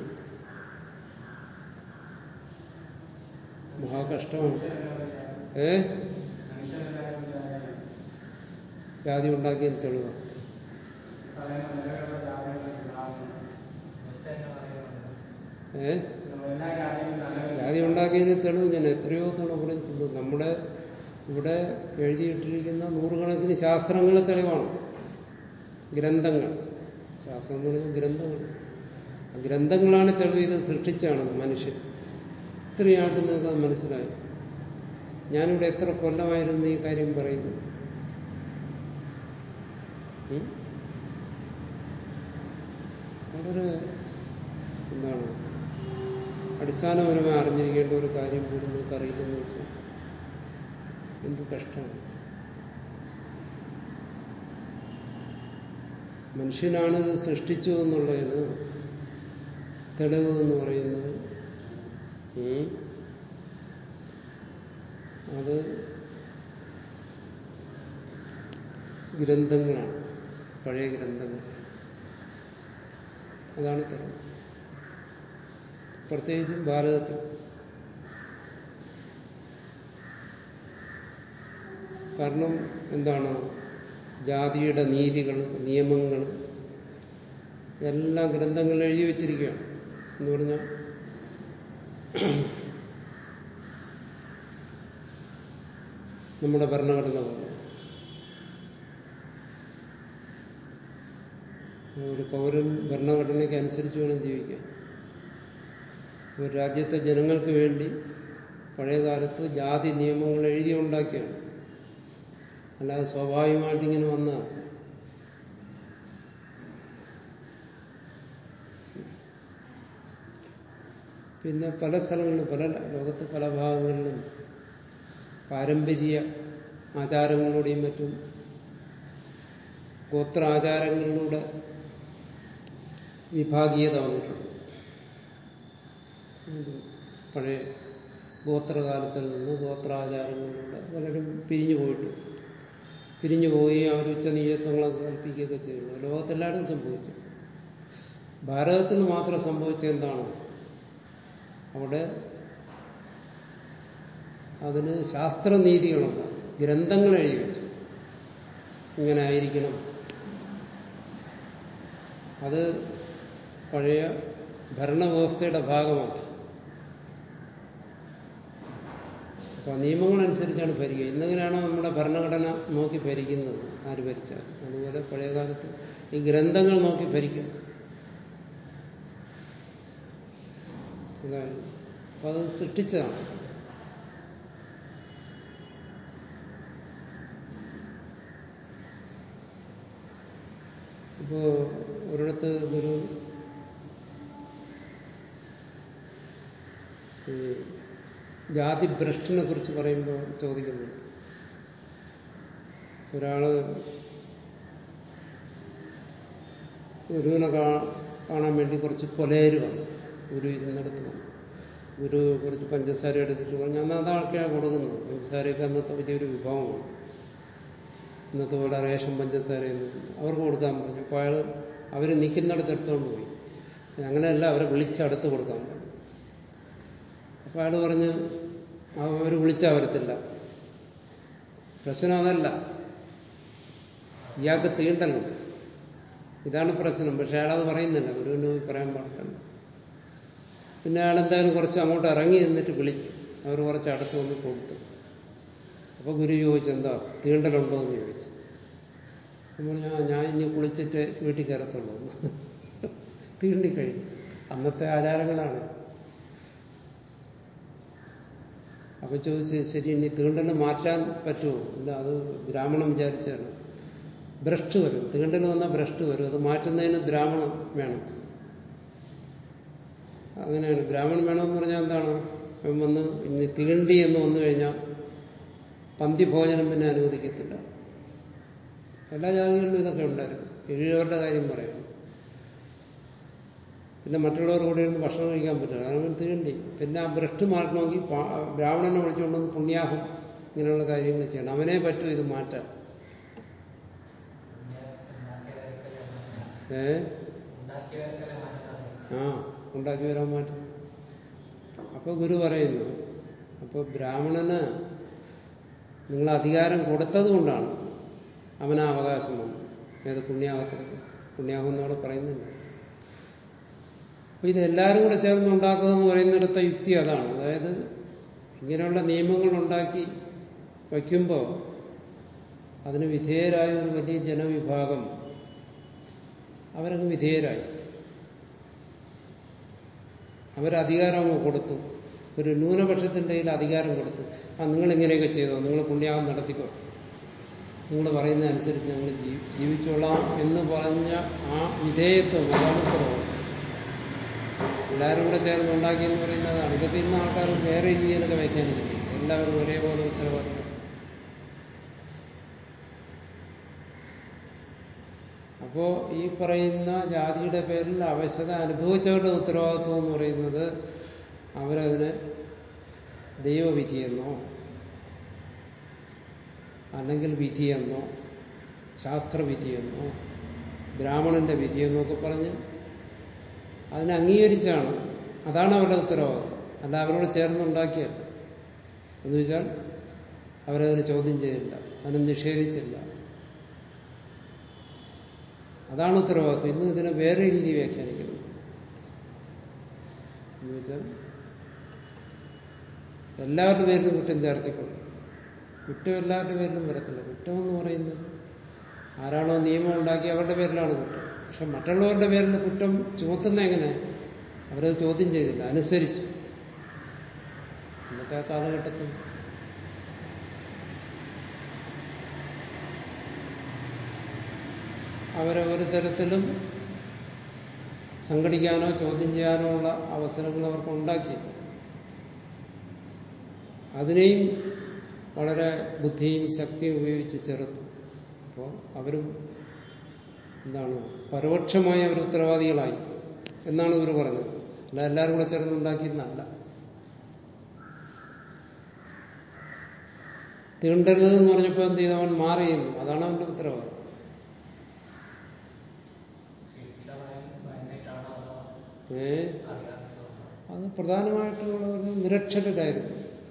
മഹാകഷ്ടമാണ് ഏ ജാതി ഉണ്ടാക്കിയതിന് തെളിവ് ഏ ജാതി ഉണ്ടാക്കിയതിന് തെളിവ് ഞാൻ എത്രയോ തവണ പറഞ്ഞിട്ടുണ്ട് നമ്മുടെ ഇവിടെ എഴുതിയിട്ടിരിക്കുന്ന നൂറുകണക്കിന് ശാസ്ത്രങ്ങളെ തെളിവാണ് ഗ്രന്ഥങ്ങൾ ശാസ്ത്രം എന്ന് പറയുമ്പോൾ ഗ്രന്ഥങ്ങൾ ആ ഗ്രന്ഥങ്ങളാണ് തെളിവ് ഇത് സൃഷ്ടിച്ചാണ് മനുഷ്യൻ ഇത്രയായിട്ട് നിങ്ങൾക്ക് അത് മനസ്സിലായി ഞാനിവിടെ എത്ര കൊല്ലമായിരുന്നു ഈ കാര്യം പറയുന്നു ഉം? വളരെ എന്താണ് അടിസ്ഥാനപരമായി അറിഞ്ഞിരിക്കേണ്ട ഒരു കാര്യം പോലും നിങ്ങൾക്ക് അറിയില്ലെന്ന് വെച്ചാൽ എന്ത് കഷ്ടമാണ് മനുഷ്യനാണ് ഇത് സൃഷ്ടിച്ചു എന്നുള്ളതിന് തെളിവ് എന്ന് പറയുന്നത് ഉം, അത് ഗ്രന്ഥങ്ങളാണ് പഴയ ഗ്രന്ഥങ്ങൾ അതാണ് തെളിവ് പ്രത്യേകിച്ചും ഭാരതത്തിൽ കാരണം എന്താണ് ജാതിയുടെ നീതികൾ നിയമങ്ങൾ എല്ലാം ഗ്രന്ഥങ്ങളിൽ എഴുതി വച്ചിരിക്കുകയാണ് എന്ന് പറഞ്ഞാൽ നമ്മുടെ ഭരണഘടന പോലെ ഒരു പൗരൻ ഭരണഘടനയ്ക്ക് അനുസരിച്ച് വേണം ജീവിക്കാൻ ഒരു രാജ്യത്തെ ജനങ്ങൾക്ക് വേണ്ടി പഴയ കാലത്ത് ജാതി നിയമങ്ങൾ എഴുതി ഉണ്ടാക്കിയാണ് അല്ലാതെ സ്വാഭാവികമായിട്ട് ഇങ്ങനെ വന്ന പിന്നെ പല സ്ഥലങ്ങളിലും പല ലോകത്ത് പല ഭാഗങ്ങളിലും പാരമ്പര്യ ആചാരങ്ങളിലൂടെയും മറ്റും ഗോത്രാചാരങ്ങളിലൂടെ വിഭാഗീയത വന്നിട്ടുണ്ട് ഇത് പഴയ ഗോത്രകാലത്തിൽ നിന്ന് ഗോത്രാചാരങ്ങളിലൂടെ പലരും പിരിഞ്ഞു പോയിട്ട് പിരിഞ്ഞു പോയി അവർ ഉച്ചനീചത്വങ്ങളൊക്കെ കൽപ്പിക്കുകയൊക്കെ ചെയ്യുന്നു ലോകത്തെല്ലായിടും സംഭവിച്ചു ഭാരതത്തിന് മാത്രം സംഭവിച്ചത് എന്താണ് അവിടെ അതിന് ശാസ്ത്രനീതികളുണ്ട് ഗ്രന്ഥങ്ങൾ എഴുതി വെച്ചു ഇങ്ങനെ ആയിരിക്കണം അത് പഴയ ഭരണവ്യവസ്ഥയുടെ ഭാഗമാണ് അപ്പൊ ആ നിയമങ്ങളനുസരിച്ചാണ് ഭരിക്കുക ഇന്നെങ്ങനെയാണോ നമ്മുടെ ഭരണഘടന നോക്കി ഭരിക്കുന്നത് ആര് ഭരിച്ചാൽ അതുപോലെ പഴയകാലത്ത് ഈ ഗ്രന്ഥങ്ങൾ നോക്കി ഭരിക്കും അതാണ് അപ്പൊ അത് സൃഷ്ടിച്ചതാണ് ഇപ്പോ ഒരിടത്ത് ഒരു ഈ ജാതിഭ്രഷ്ടിനെ കുറിച്ച് പറയുമ്പോൾ ചോദിക്കുന്നുണ്ട് ഒരാള് ഗുരുവിനെ കാ- കാണാൻ വേണ്ടി കുറച്ച് കൊലയര് വന്നു ഗുരു ഇരുന്നിടത്ത് വന്നു ഗുരു കുറച്ച് പഞ്ചസാര എടുത്തിട്ട് പറഞ്ഞു അന്ന് അതാൾക്കാണ് കൊടുക്കുന്നത് പഞ്ചസാരയൊക്കെ അന്നത്തെ വലിയൊരു വിഭവമാണ് ഇന്നത്തെ പോലെ റേഷൻ പഞ്ചസാര അവർക്ക് കൊടുക്കാൻ പറഞ്ഞു അപ്പോൾ അയാൾ അവർ നിൽക്കുന്നിടത്ത് എടുത്തുകൊണ്ട് പോയി അങ്ങനെയല്ല അവരെ വിളിച്ചടുത്ത് കൊടുക്കാൻ പറഞ്ഞു അപ്പൊ അയാൾ പറഞ്ഞ് അവർ വിളിച്ചാ വരത്തില്ല പ്രശ്നം അതല്ല ഇയാൾക്ക് തീണ്ടല്ലോ ഇതാണ് പ്രശ്നം പക്ഷെ അയാളത് പറയുന്നില്ല ഗുരുവിന് പോയി പറയാൻ പാടില്ല പിന്നെ അയാൾ എന്തായാലും കുറച്ച് അങ്ങോട്ട് ഇറങ്ങി നിന്നിട്ട് വിളിച്ച് അവർ കുറച്ച് അടുത്ത് വന്ന് കൊടുത്തു അപ്പൊ ഗുരു ചോദിച്ചു എന്താ തീണ്ടലുണ്ടോ എന്ന് ചോദിച്ചു അപ്പൊ പറഞ്ഞു "ആ, ഞാൻ ഇനി കുളിച്ചിട്ട് വീട്ടിൽ കയറത്തുള്ളൂ എന്ന്." തീണ്ടിക്കഴിഞ്ഞു അന്നത്തെ ആചാരങ്ങളാണ് അപ്പൊ ചോദിച്ചു ശരി ഇനി തീണ്ടൽ മാറ്റാൻ പറ്റുമോ ഇല്ല അത് ബ്രാഹ്മണൻ വിചാരിച്ചാണ് ഭ്രഷ്ട് വരും തീണ്ടൽ വന്നാൽ ഭ്രഷ്ട് വരും അത് മാറ്റുന്നതിന് ബ്രാഹ്മണം വേണം അങ്ങനെയാണ് ബ്രാഹ്മണൻ വേണമെന്ന് പറഞ്ഞാൽ എന്താണ് ഇവൻ വന്ന് ഇനി തീണ്ടി എന്ന് വന്നു കഴിഞ്ഞാൽ പന്തി ഭോജനം പിന്നെ അനുവദിക്കത്തില്ല എല്ലാ ജാതികളിലും ഇതൊക്കെ ഉണ്ടായിരുന്നു എഴുവരുടെ കാര്യം പറയാം പിന്നെ മറ്റുള്ളവർ കൂടെ ഇരുന്ന് ഭക്ഷണം കഴിക്കാൻ പറ്റില്ല കാരണം തീണ്ടി പിന്നെ ആ ഭ്രഷ്ട് മാറ്റണമെങ്കിൽ പാ- ബ്രാഹ്മണനെ വിളിച്ചുകൊണ്ടുവന്ന് പുണ്യാഹം ഇങ്ങനെയുള്ള കാര്യങ്ങൾ ചെയ്യണം അവനെ പറ്റും ഇത് മാറ്റാൻ ഏ ആ ഉണ്ടാക്കി വരാൻ മാറ്റും അപ്പൊ ഗുരു പറയുന്നു അപ്പൊ ബ്രാഹ്മണന് നിങ്ങൾ അധികാരം കൊടുത്തത് കൊണ്ടാണ് അവന് ആ അവകാശം വന്നു ഏത് പുണ്യാഹത്തിന് പുണ്യാഹം എന്നവിടെ പറയുന്നില്ല അപ്പൊ ഇത് എല്ലാവരും കൂടെ ചേർന്ന് ഉണ്ടാക്കുക എന്ന് പറയുന്നിടത്ത യുക്തി അതാണ് അതായത് ഇങ്ങനെയുള്ള നിയമങ്ങൾ ഉണ്ടാക്കി വയ്ക്കുമ്പോൾ അതിന് വിധേയരായ ഒരു വലിയ ജനവിഭാഗം അവരങ്ങ് വിധേയരായി അവരധികാരം അങ്ങ് കൊടുത്തു ഒരു ന്യൂനപക്ഷത്തിന്റെ കയ്യിൽ അധികാരം കൊടുത്തു ആ നിങ്ങൾ ഇങ്ങനെയൊക്കെ ചെയ്തോ നിങ്ങൾ പുണ്യാഹം നടത്തിക്കോ നിങ്ങൾ പറയുന്ന അനുസരിച്ച് ഞങ്ങൾ ജീ- ജീവിച്ചോളാം എന്ന് പറഞ്ഞ ആ വിധേയത്വം അതാണ് ഉത്തരവ് എല്ലാവരും കൂടെ ചേർന്ന് ഉണ്ടാക്കിയെന്ന് പറയുന്നതാണ് ഇതൊക്കെ ഇന്ന് ആൾക്കാർ വേറെ രീതിയിലൊക്കെ വ്യാഖ്യാനിക്കുന്നു എല്ലാവരും ഒരേപോലെ ഉത്തരവാദിത്വം അപ്പോ ഈ പറയുന്ന ജാതിയുടെ പേരിൽ അവശത അനുഭവിച്ചവരുടെ ഉത്തരവാദിത്വം എന്ന് പറയുന്നത് അവരതിന് ദൈവവിധിയെന്നോ അല്ലെങ്കിൽ വിധിയെന്നോ ശാസ്ത്രവിധിയെന്നോ ബ്രാഹ്മണന്റെ വിധിയെന്നോ ഒക്കെ പറഞ്ഞ് അതിനെ അംഗീകരിച്ചാണ് അതാണ് അവരുടെ ഉത്തരവാദിത്വം അല്ല അവരോട് ചേർന്നുണ്ടാക്കിയല്ല എന്ന് വെച്ചാൽ അവരതിനെ ചോദ്യം ചെയ്തില്ല അതിനെ നിഷേധിച്ചില്ല അതാണ് ഉത്തരവാദിത്വം ഇന്ന് ഇതിനെ വേറെ രീതി വ്യാഖ്യാനിക്കുന്നു എന്ന് വെച്ചാൽ എല്ലാവരുടെ പേരിലും കുറ്റം ചേർത്തിക്കൊള്ളും കുറ്റം എല്ലാവരുടെ പേരിലും വരത്തില്ല കുറ്റം എന്ന് പറയുന്നത് ആരാണോ നിയമം ഉണ്ടാക്കി അവരുടെ പേരിലാണ് കുറ്റം പക്ഷെ മറ്റുള്ളവരുടെ പേരിൽ കുറ്റം ചുമത്തുന്ന എങ്ങനെ അവരത് ചോദ്യം ചെയ്തില്ല അനുസരിച്ചു ഇന്നത്തെ ആ കാലഘട്ടത്തിൽ അവരെ ഒരു തരത്തിലും സംഘടിക്കാനോ ചോദ്യം ചെയ്യാനോ ഉള്ള അവസരങ്ങൾ അവർക്ക് ഉണ്ടാക്കി അതിനെയും വളരെ ബുദ്ധിയും ശക്തിയും ഉപയോഗിച്ച് ചെറുത്തു അപ്പോൾ അവരും എന്താണ് പരോക്ഷമായ ഒരു ഉത്തരവാദികളായി എന്നാണ് ഇവർ പറഞ്ഞത് അല്ല എല്ലാവരും കൂടെ ചേർന്നുണ്ടാക്കിയെന്നല്ല തീണ്ടരുത് എന്ന് പറഞ്ഞപ്പോൾ എന്ത് ചെയ്തു അവൻ മാറിയെന്നു അതാണ് അവന്റെ ഉത്തരവാദിത്വം ഏ അത് പ്രധാനമായിട്ടുള്ളവർ നിരക്ഷരരായിരുന്നു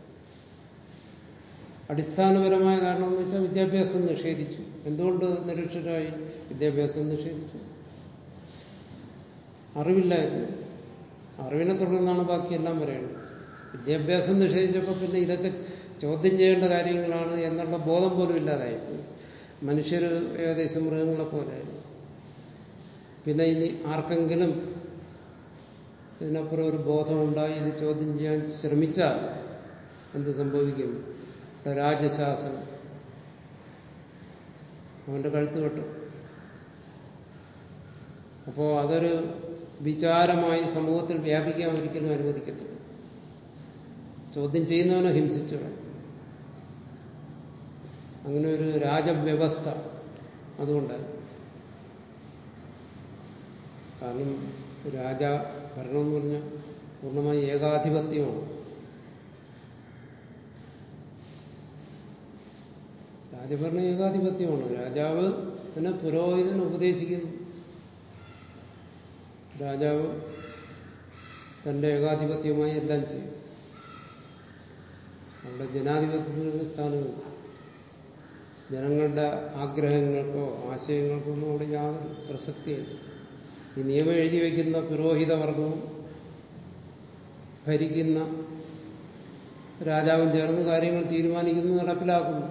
അടിസ്ഥാനപരമായ കാരണം എന്ന് വെച്ചാൽ വിദ്യാഭ്യാസം നിഷേധിച്ചു എന്തുകൊണ്ട് നിരക്ഷരായി വിദ്യാഭ്യാസം നിഷേധിച്ചു അറിവില്ലായിരുന്നു അറിവിനെ തുടർന്നാണ് ബാക്കിയെല്ലാം പറയേണ്ടത് വിദ്യാഭ്യാസം നിഷേധിച്ചപ്പോൾ പിന്നെ ഇതൊക്കെ ചോദ്യം ചെയ്യേണ്ട കാര്യങ്ങളാണ് എന്നുള്ള ബോധം പോലും ഇല്ലാതായി മനുഷ്യർ ഏകദേശം മൃഗങ്ങളെ പോലെ പിന്നെ ഇനി ആർക്കെങ്കിലും ഇതിനപ്പുറം ഒരു ബോധമുണ്ടായി ഇത് ചോദ്യം ചെയ്യാൻ ശ്രമിച്ചാൽ എന്ത് സംഭവിക്കും ഇവിടെ രാജശാസനം അവന്റെ കഴുത്ത് കെട്ടും അപ്പോ അതൊരു വിചാരമായി സമൂഹത്തിൽ വ്യാപിക്കാൻ ഒരിക്കലും അനുവദിക്കത്തില്ല ചോദ്യം ചെയ്യുന്നവനെ ഹിംസിച്ചു കളയും. അങ്ങനെ ഒരു രാജവ്യവസ്ഥ അതുകൊണ്ടാണ് കാരണം രാജ ഭരണം എന്ന് പറഞ്ഞാൽ പൂർണ്ണമായി ഏകാധിപത്യമാണ് രാജഭരണം ഏകാധിപത്യമാണ് രാജാവ് പിന്നെ പുരോഹിതൻ ഉപദേശിക്കുന്നു രാജാവ് തന്റെ ഏകാധിപത്യമായി എല്ലാം ചെയ്യും അവിടെ ജനാധിപത്യത്തിന് സ്ഥാനമില്ല ജനങ്ങളുടെ ആഗ്രഹങ്ങൾക്കോ ആശയങ്ങൾക്കോ ഒന്നും അവിടെ യാതൊരു പ്രസക്തിയില്ല ഈ നിയമം എഴുതി വയ്ക്കുന്ന പുരോഹിത വർഗവും ഭരിക്കുന്ന രാജാവും ചേർന്ന് കാര്യങ്ങൾ തീരുമാനിക്കുന്നു നടപ്പിലാക്കുന്നു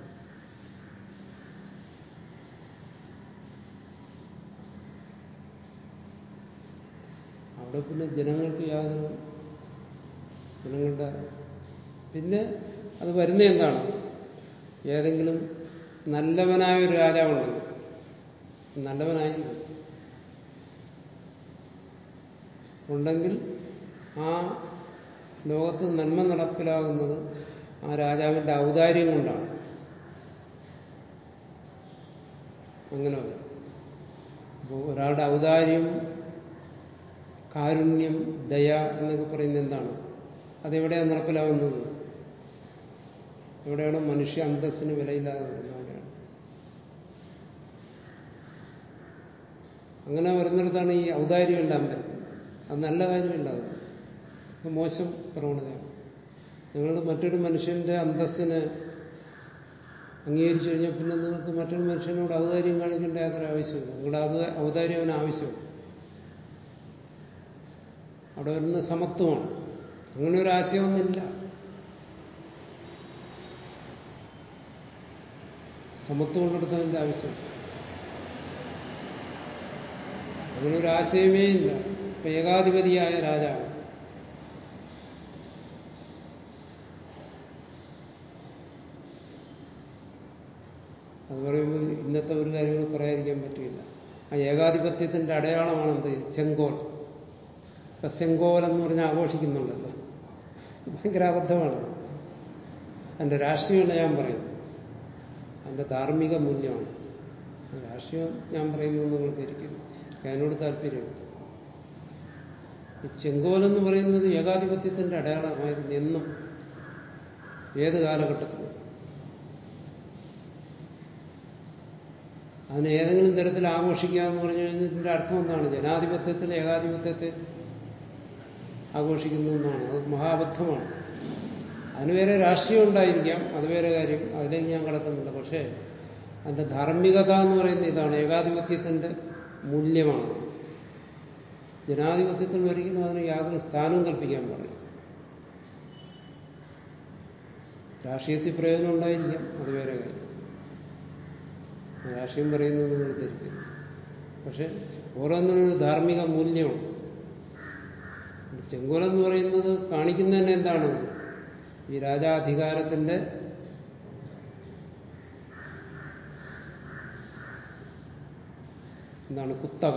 അവിടെ പിന്നെ ജനങ്ങൾക്ക് യാതൊരു ജനങ്ങളുടെ പിന്നെ അത് വരുന്ന എന്താണ് ഏതെങ്കിലും നല്ലവനായ ഒരു രാജാവുണ്ടെങ്കിൽ നല്ലവനായിരിക്കും ഉണ്ടെങ്കിൽ ആ ലോകത്ത് നന്മ നടപ്പിലാകുന്നത് ആ രാജാവിന്റെ ഔദാര്യം കൊണ്ടാണ് അങ്ങനെ വരും അപ്പോൾ ഒരാളുടെ ഔദാര്യം കാരുണ്യം ദയ എന്നൊക്കെ പറയുന്നത് എന്താണ് അതെവിടെയാണ് നടപ്പിലാവുന്നത് എവിടെയാണ് മനുഷ്യ അന്തസ്സിന് വിലയില്ലാതെ വരുന്നത് അവിടെയാണ് അങ്ങനെ വരുന്നിടത്താണ് ഈ ഔദാര്യം എല്ലാം വരുന്നത് അത് നല്ല കാര്യമല്ല അത് അത് മോശം പ്രവണതയാണ് നിങ്ങൾ മറ്റൊരു മനുഷ്യന്റെ അന്തസ്സിനെ അംഗീകരിച്ചു കഴിഞ്ഞാൽ പിന്നെ നിങ്ങൾക്ക് മറ്റൊരു മനുഷ്യനോട് ഔദാര്യം കാണിക്കേണ്ട യാതൊരു ആവശ്യമില്ല നിങ്ങളുടെ അത് ഔദാര്യം അവന് ആവശ്യമില്ല അവിടെ വരുന്ന സമത്വമാണ് അങ്ങനെ ഒരു ആശയമൊന്നുമില്ല സമത്വം കൊണ്ടെടുത്തതിന്റെ ആവശ്യം അങ്ങനെ ഒരു ആശയമേ ഇല്ല ഇപ്പൊ ഏകാധിപതിയായ രാജാവ് അത് പറയുമ്പോൾ ഇന്നത്തെ ഒരു കാര്യങ്ങൾ പറയാതിരിക്കാൻ പറ്റില്ല ആ ഏകാധിപത്യത്തിന്റെ അടയാളമാണെന്ത് ചെങ്കോൽ ഇപ്പൊ ചെങ്കോൽ എന്ന് പറഞ്ഞാൽ ആഘോഷിക്കുന്നുണ്ടല്ലോ ഭയങ്കര അബദ്ധമാണ് അതിന്റെ രാഷ്ട്രീയമല്ല ഞാൻ പറയും അതിന്റെ ധാർമ്മിക മൂല്യമാണ് രാഷ്ട്രീയം ഞാൻ പറയുന്നത് നിങ്ങൾ ധരിക്കുന്നു അതിനോട് താല്പര്യമുണ്ട് ഈ ചെങ്കോലെന്ന് പറയുന്നത് ഏകാധിപത്യത്തിന്റെ അടയാളമായിരുന്നു എന്നും ഏത് കാലഘട്ടത്തിലും അതിനെ ഏതെങ്കിലും തരത്തിൽ ആഘോഷിക്കുക എന്ന് പറഞ്ഞു കഴിഞ്ഞാൽ ഇതിന്റെ അർത്ഥം എന്താണ് ജനാധിപത്യത്തിൽ ഏകാധിപത്യത്തെ ആഘോഷിക്കുന്നു എന്നാണ് അത് മഹാബദ്ധമാണ് അതിന് വേറെ രാഷ്ട്രീയം ഉണ്ടായിരിക്കാം അത് വേറെ കാര്യം അതിലേക്ക് ഞാൻ കിടക്കുന്നില്ല പക്ഷേ അതിന്റെ ധാർമ്മികത എന്ന് പറയുന്ന ഇതാണ് ഏകാധിപത്യത്തിന്റെ മൂല്യമാണ് ജനാധിപത്യത്തിൽ ഒരിക്കലും അതിന് യാതൊരു സ്ഥാനവും കൽപ്പിക്കാൻ പാടില്ല രാഷ്ട്രീയത്തിൽ പ്രയോജനം ഉണ്ടായിരിക്കാം അത് വേറെ കാര്യം രാഷ്ട്രീയം പറയുന്നത് നിങ്ങൾ ധരിക്കുന്നു പക്ഷെ ഓരോന്നിനും ഒരു ധാർമ്മിക മൂല്യമുണ്ട് ചെങ്കോലെന്ന് പറയുന്നത് കാണിക്കുന്നതന്നെ എന്താണ് ഈ രാജാധികാരത്തിന്റെ എന്താണ് കുത്തക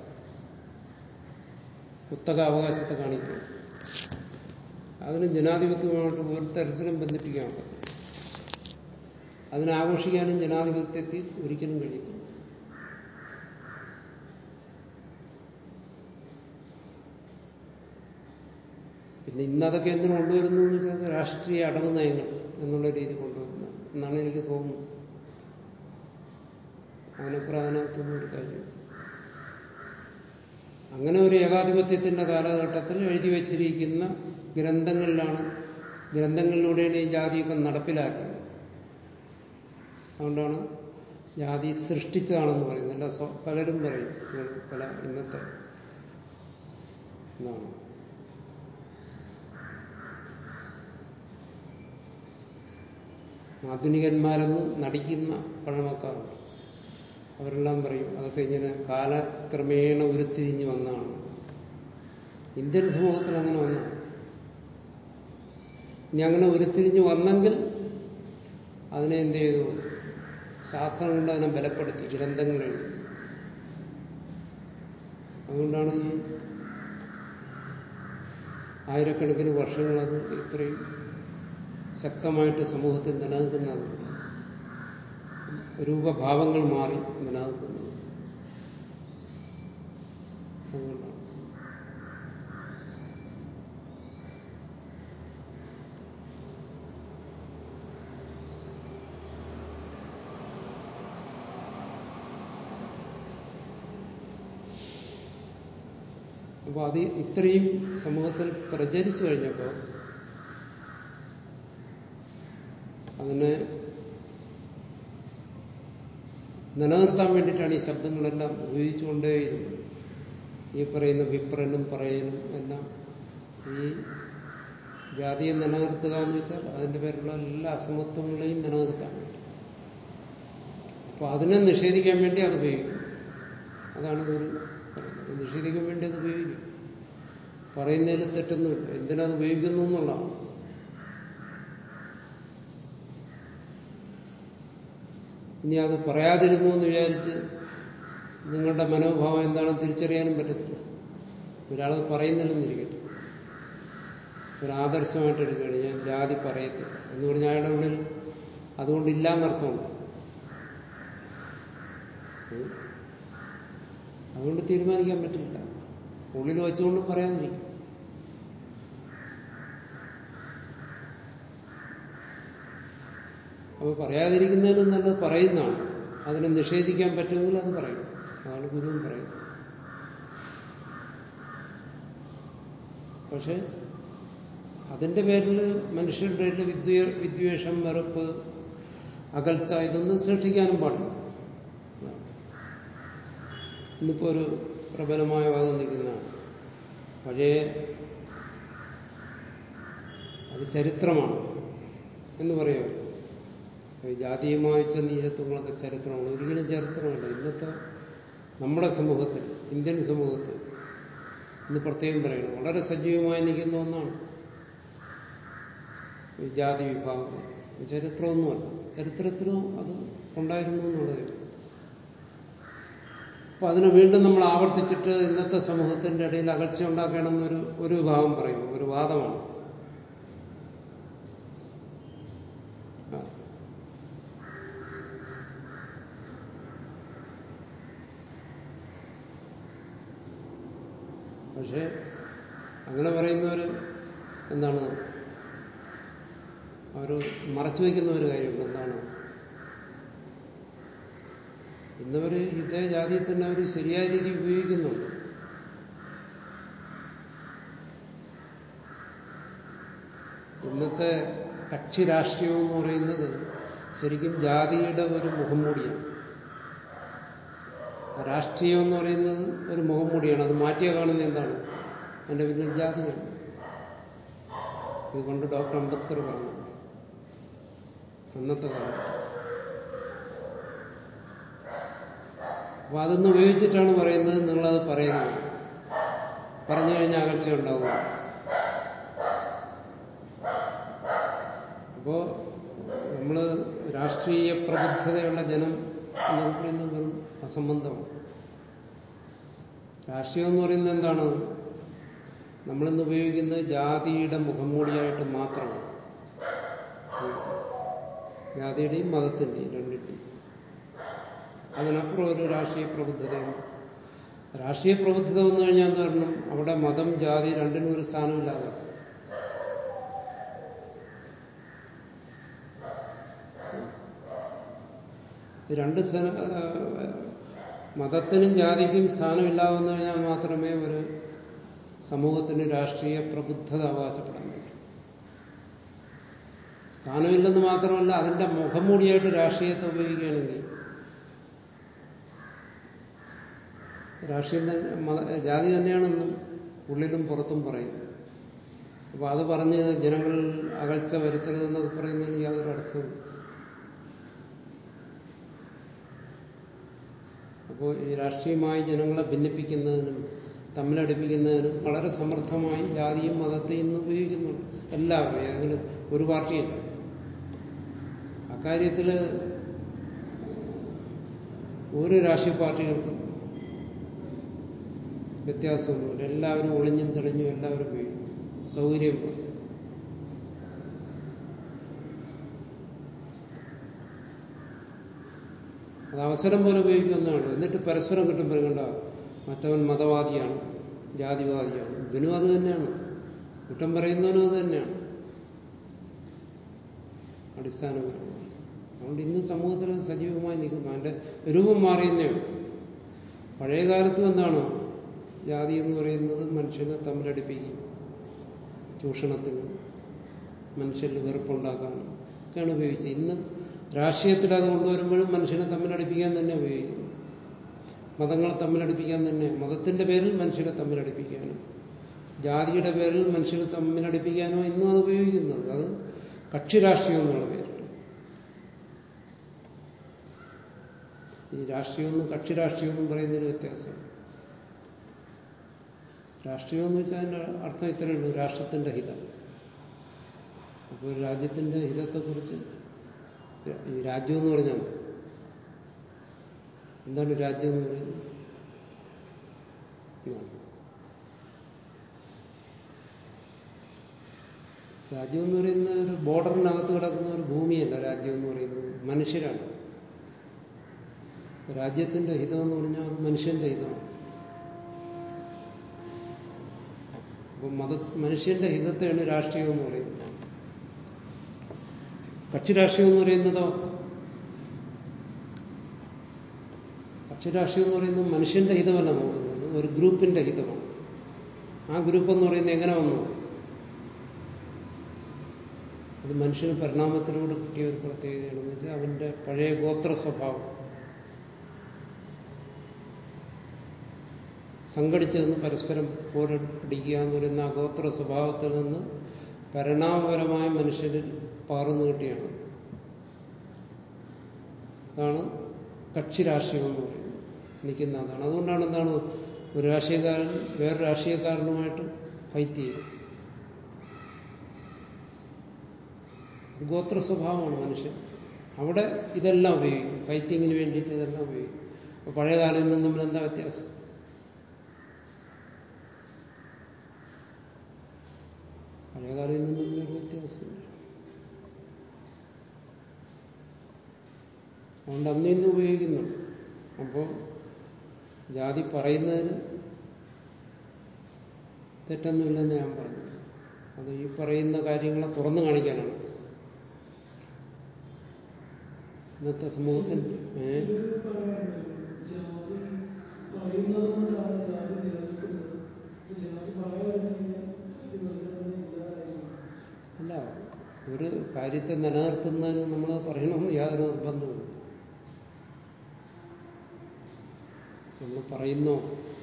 കുത്തക അവകാശത്തെ കാണിക്കുക അതിന് ജനാധിപത്യമായിട്ട് ഒരു തരത്തിലും ബന്ധിപ്പിക്കാൻ പറ്റില്ല അതിനാഘോഷിക്കാനും ജനാധിപത്യത്തിൽ ഒരിക്കലും കഴിയത്തില്ല പിന്നെ ഇന്നതൊക്കെ എന്തിനു കൊണ്ടുവരുന്നു എന്ന് വെച്ചാൽ രാഷ്ട്രീയ അടവ് നയങ്ങൾ എന്നുള്ള രീതി കൊണ്ടുവരുന്നു എന്നാണ് എനിക്ക് തോന്നുന്നത് അതിനപ്പുറം അതിനകത്തൊന്നും ഒരു കാര്യം അങ്ങനെ ഒരു ഏകാധിപത്യത്തിന്റെ കാലഘട്ടത്തിൽ എഴുതി വച്ചിരിക്കുന്ന ഗ്രന്ഥങ്ങളിലാണ് ഗ്രന്ഥങ്ങളിലൂടെയാണ് ഈ ജാതിയൊക്കെ നടപ്പിലാക്കിയത് അതുകൊണ്ടാണ് ജാതി സൃഷ്ടിച്ചതാണെന്ന് പറയുന്നത് അല്ല പലരും പറയും പല ഇന്നത്തെ എന്താണ് ആധുനികന്മാരെന്ന് നടിക്കുന്ന പഴമക്കാരുണ്ട് അവരെല്ലാം പറയും അതൊക്കെ ഇങ്ങനെ കാലക്രമേണ ഉരുത്തിരിഞ്ഞ് വന്നാണ് ഇന്ത്യൻ സമൂഹത്തിൽ അങ്ങനെ വന്നാണ് ഇനി അങ്ങനെ ഉരുത്തിരിഞ്ഞ് വന്നെങ്കിൽ അതിനെ എന്ത് ചെയ്തു ശാസ്ത്രം കൊണ്ട് അതിനെ ബലപ്പെടുത്തി ഗ്രന്ഥങ്ങൾ എഴുതി അതുകൊണ്ടാണ് ഈ ആയിരക്കണക്കിന് വർഷങ്ങൾ അത് ഇത്രയും ശക്തമായിട്ട് സമൂഹത്തിൽ നിലനിൽക്കുന്നത് രൂപഭാവങ്ങൾ മാറി നിലനിൽക്കുന്നത് അതുകൊണ്ടാണ് അപ്പോൾ അത് ഇത്രയും സമൂഹത്തിൽ പ്രചരിച്ചു കഴിഞ്ഞപ്പോൾ അതിനെ നിലനിർത്താൻ വേണ്ടിയിട്ടാണ് ഈ ശബ്ദങ്ങളെല്ലാം ഉപയോഗിച്ചുകൊണ്ടേയിരുന്നത് ഈ പറയുന്ന വിപ്രനും പറയനും എല്ലാം ഈ ജാതിയെ നിലനിർത്തുക എന്ന് വെച്ചാൽ അതിന്റെ പേരിലുള്ള എല്ലാ അസമത്വങ്ങളെയും നിലനിർത്താൻ വേണ്ടി അപ്പൊ അതിനെ നിഷേധിക്കാൻ വേണ്ടി അത് ഉപയോഗിക്കും അതാണ് ഗുരു പറയുന്നത് നിഷേധിക്കാൻ വേണ്ടി അത് ഉപയോഗിക്കും പറയുന്നതിൽ തെറ്റൊന്നുമില്ല എന്തിനത് ഉപയോഗിക്കുന്നു എന്നുള്ളതാണ് ഇനി അത് പറയാതിരുന്നു എന്ന് വിചാരിച്ച് നിങ്ങളുടെ മനോഭാവം എന്താണെന്ന് തിരിച്ചറിയാനും പറ്റത്തില്ല ഒരാളത് പറയുന്നില്ലെന്നിരിക്കട്ടെ ഒരു ആദർശമായിട്ട് എടുക്കുകയാണ് ഞാൻ ജാതി പറയത്തില്ല എന്ന് പറഞ്ഞാൽ അയാളുടെ ഉള്ളിൽ അതുകൊണ്ടില്ല എന്നർത്ഥമുണ്ട് ഉം. അതുകൊണ്ട് തീരുമാനിക്കാൻ പറ്റില്ല ഉള്ളിൽ വെച്ചുകൊണ്ടും പറയാതിരിക്കും അപ്പോൾ പറയാതിരിക്കുന്നതിനും നല്ലത് പറയുന്നതാണ് അതിനെ നിഷേധിക്കാൻ പറ്റുമെങ്കിൽ അത് പറയും അതാണ് ഗുരുവും പറയുന്നത് പക്ഷെ അതിന്റെ പേരിൽ മനുഷ്യരുടെ ഇടയിൽ വിദ്വേ വിദ്വേഷം വെറുപ്പ് അകൽച്ച ഇതൊന്നും സൃഷ്ടിക്കാനും പാടില്ല ഇന്നിപ്പോ ഒരു പ്രബലമായ വാദം നിൽക്കുന്നതാണ് പഴയ അത് ചരിത്രമാണ് എന്ന് പറയുമോ ജാതീയമായ വെച്ച നീചത്വങ്ങളൊക്കെ ചരിത്രമാണ് ഒരിക്കലും ചരിത്രമല്ല ഇന്നത്തെ നമ്മുടെ സമൂഹത്തിൽ ഇന്ത്യൻ സമൂഹത്തിൽ ഇന്ന് പ്രത്യേകം പറയണം വളരെ സജീവമായി നിൽക്കുന്ന ഒന്നാണ് ഈ ജാതി വിഭാഗം ചരിത്രമൊന്നുമല്ല ചരിത്രത്തിലും അത് ഉണ്ടായിരുന്നു എന്നുള്ളതേ ഉള്ളൂ. അപ്പൊ അതിനെ വീണ്ടും നമ്മൾ ആവർത്തിച്ചിട്ട് ഇന്നത്തെ സമൂഹത്തിന്റെ ഇടയിൽ അകൽച്ച ഉണ്ടാക്കണമെന്നൊരു ഒരു വിഭാഗം പറയുന്നു ഒരു വാദമാണ് ആ. പക്ഷെ അങ്ങനെ പറയുന്നവർ എന്താണ് അവർ മറച്ചു വയ്ക്കുന്ന ഒരു കാര്യമുണ്ട് എന്താണ് ഇന്നവര് ഇതേ ജാതിയെ തന്നെ അവർ ശരിയായ രീതി ഉപയോഗിക്കുന്നുണ്ട് ഇന്നത്തെ കക്ഷി രാഷ്ട്രീയം എന്ന് പറയുന്നത് ശരിക്കും ജാതിയുടെ ഒരു മുഖംമൂടിയാണ് രാഷ്ട്രീയം എന്ന് പറയുന്നത് ഒരു മുഖംമൂടിയാണ് അത് മാറ്റിയ കാണുന്ന എന്താണ് അതിന്റെ പിന്നിൽ ജാതിയാണ് ഇത് കൊണ്ട് ഡോക്ടർ അംബേദ്കർ പറഞ്ഞു അന്നത്തെ കാലത്ത് അപ്പൊ അതൊന്ന് ഉപയോഗിച്ചിട്ടാണ് പറയുന്നത് നിങ്ങളത് പറയുന്നത് പറഞ്ഞു കഴിഞ്ഞാൽ അകൽച്ച ഉണ്ടാവും അപ്പോ നമ്മള് രാഷ്ട്രീയ പ്രബുദ്ധതയുള്ള ജനം എന്നൊക്കെ പറയുന്നത് വെറും അസംബന്ധമാണ് രാഷ്ട്രീയം എന്ന് പറയുന്നത് എന്താണ് നമ്മളിന്ന് ഉപയോഗിക്കുന്നത് ജാതിയുടെ മുഖംമൂടിയായിട്ട് മാത്രമാണ് ജാതിയുടെയും മതത്തിന്റെയും രണ്ടിന്റെയും അതിനപ്പുറം ഒരു രാഷ്ട്രീയ പ്രബുദ്ധതയാണ് രാഷ്ട്രീയ പ്രബുദ്ധത വന്നു കഴിഞ്ഞാൽ എന്ത് കാരണം അവിടെ മതം ജാതി രണ്ടിനും ഒരു സ്ഥാനമില്ലാതെ രണ്ട് സ്ഥല മതത്തിനും ജാതിക്കും സ്ഥാനമില്ലാതെ വന്നു കഴിഞ്ഞാൽ മാത്രമേ ഒരു സമൂഹത്തിന് രാഷ്ട്രീയ പ്രബുദ്ധത അവകാശപ്പെടാൻ പറ്റൂ സ്ഥാനമില്ലെന്ന് മാത്രമല്ല അതിന്റെ മുഖംമൂടിയായിട്ട് രാഷ്ട്രീയത്തെ ഉപയോഗിക്കുകയാണെങ്കിൽ രാഷ്ട്രീയം തന്നെ മത ജാതി തന്നെയാണെന്നും ഉള്ളിലും പുറത്തും പറയുന്നത് അപ്പൊ അത് പറഞ്ഞ് ജനങ്ങൾ അകൽച്ച വരുത്തരുതെന്നൊക്കെ പറയുന്നതിന് യാതൊരു അർത്ഥവും അപ്പോൾ ഈ രാഷ്ട്രീയമായി ജനങ്ങളെ ഭിന്നിപ്പിക്കുന്നതിനും തമ്മിലടിപ്പിക്കുന്നതിനും വളരെ സമർത്ഥമായി ജാതിയും മതത്തെയും ഇന്ന് ഉപയോഗിക്കുന്നുണ്ട് എല്ലാവരും ഏതെങ്കിലും ഒരു പാർട്ടിയില്ല അക്കാര്യത്തിൽ ഒരു രാഷ്ട്രീയ പാർട്ടികൾക്കും വ്യത്യാസമൊന്നുമില്ല എല്ലാവരും ഒളിഞ്ഞും തെളിഞ്ഞും എല്ലാവരും ഉപയോഗിക്കും സൗകര്യം പോലെ. അത് അവസരം പോലെ ഉപയോഗിക്കുന്നതാണ് എന്നിട്ട് പരസ്പരം കുറ്റം പറയണ്ട മറ്റവൻ മതവാദിയാണ് ജാതിവാദിയാണ് ഇതിനും അത് തന്നെയാണ് കുറ്റം പറയുന്നവനും അത് തന്നെയാണ് അടിസ്ഥാനപരമായി അതുകൊണ്ട് ഇന്ന് സമൂഹത്തിൽ അത് സജീവമായി നിൽക്കുന്നു അതിന്റെ രൂപം മാറിയെന്നേ ഉള്ളൂ പഴയ കാലത്തും എന്താണ് ജാതി എന്ന് പറയുന്നത് മനുഷ്യനെ തമ്മിലടിപ്പിക്കും ചൂഷണത്തിനും മനുഷ്യരിൽ വെറുപ്പുണ്ടാക്കാനും ഒക്കെയാണ് ഉപയോഗിച്ചത് ഇന്ന് രാഷ്ട്രീയത്തിൽ അത് കൊണ്ടുവരുമ്പോഴും മനുഷ്യനെ തമ്മിലടിപ്പിക്കാൻ തന്നെ ഉപയോഗിക്കുന്നു മതങ്ങളെ തമ്മിലടിപ്പിക്കാൻ തന്നെ മതത്തിന്റെ പേരിൽ മനുഷ്യരെ തമ്മിലടിപ്പിക്കാനും ജാതിയുടെ പേരിൽ മനുഷ്യരെ തമ്മിലടിപ്പിക്കാനോ ഇന്നും അത് ഉപയോഗിക്കുന്നത് അത് കക്ഷി രാഷ്ട്രീയം എന്നുള്ള പേരിൽ ഈ രാഷ്ട്രീയമെന്നും കക്ഷി രാഷ്ട്രീയമെന്നും പറയുന്നതിന് വ്യത്യാസമാണ് രാഷ്ട്രീയം എന്ന് വെച്ചാൽ അതിന്റെ അർത്ഥം ഇത്രയേ ഉള്ളൂ രാഷ്ട്രത്തിന്റെ ഹിതം അപ്പോൾ ഒരു രാജ്യത്തിന്റെ ഹിതത്തെക്കുറിച്ച് ഈ രാജ്യം എന്ന് പറഞ്ഞാൽ എന്താണ് രാജ്യം എന്ന് പറയുന്നത് ഇതാണ്. രാജ്യം എന്ന് പറയുന്നത് ഒരു ബോർഡറിനകത്ത് കിടക്കുന്ന ഒരു ഭൂമിയല്ല രാജ്യം എന്ന് പറയുന്നത് മനുഷ്യരാണ് രാജ്യത്തിന്റെ ഹിതം എന്ന് പറഞ്ഞാൽ അത് മനുഷ്യന്റെ ഹിതമാണ് അപ്പൊ മത മനുഷ്യന്റെ ഹിതത്തെയാണ് രാഷ്ട്രീയം എന്ന് പറയുന്നത് കക്ഷി രാഷ്ട്രീയം എന്ന് പറയുന്നതോ കക്ഷി രാഷ്ട്രീയം എന്ന് പറയുന്നത് മനുഷ്യന്റെ ഹിതമല്ല നോക്കുന്നത് ഒരു ഗ്രൂപ്പിന്റെ ഹിതമാണ് ആ ഗ്രൂപ്പ് എന്ന് പറയുന്നത് എങ്ങനെ വന്നു അത് മനുഷ്യന് പരിണാമത്തിലൂടെ കിട്ടിയ ഒരു പ്രത്യേകതയാണെന്ന് വെച്ചാൽ അവന്റെ പഴയ ഗോത്ര സ്വഭാവം സംഘടിച്ചു നിന്ന് പരസ്പരം പോരടിക്കുക എന്ന് പറയുന്ന ആ ഗോത്ര സ്വഭാവത്തിൽ നിന്ന് പരിണാമപരമായ മനുഷ്യരിൽ പാർന്നു കിട്ടിയാണ് അതാണ് കക്ഷി രാഷ്ട്രീയം എന്ന് പറയുന്നത് നിൽക്കുന്ന അതാണ് അതുകൊണ്ടാണ് എന്താണ് ഒരു രാഷ്ട്രീയക്കാരൻ വേറെ രാഷ്ട്രീയക്കാരനുമായിട്ട് ഫൈറ്റ് ചെയ്യുക ഗോത്ര സ്വഭാവമാണ് മനുഷ്യൻ അവിടെ ഇതെല്ലാം ഉപയോഗിക്കും ഫൈറ്റിങ്ങിന് വേണ്ടിയിട്ട് ഇതെല്ലാം ഉപയോഗിക്കും അപ്പൊ പഴയ കാലം നിന്നും തമ്മിൽ എന്താ വ്യത്യാസം പഴയ കാലം നിന്നും തമ്മിലൊരു വ്യത്യാസമില്ല അതുകൊണ്ട് അന്ന് ഇന്ന് ഉപയോഗിക്കുന്നുണ്ട് അപ്പോൾ ജാതി പറയുന്നതിന് തെറ്റൊന്നുമില്ലെന്ന് ഞാൻ പറഞ്ഞു അത് ഈ പറയുന്ന കാര്യങ്ങളെ തുറന്നു കാണിക്കാനാണ് ഇന്നത്തെ സമൂഹത്തിൽ ഏ പറയുന്നത് കൊണ്ടാണ് ജാതി നിലനിൽക്കുന്നത് ജാതി പറയാതിരുന്നെങ്കിൽ ഇത് വെറുതെ തന്നെ ഇല്ലാതായിരുന്നു അല്ല ഒരു കാര്യത്തെ നിലനിർത്തുന്നതിന് നമ്മൾ പറയണമെന്ന് യാതൊരു നിർബന്ധമില്ല നമ്മൾ പറയുന്നോ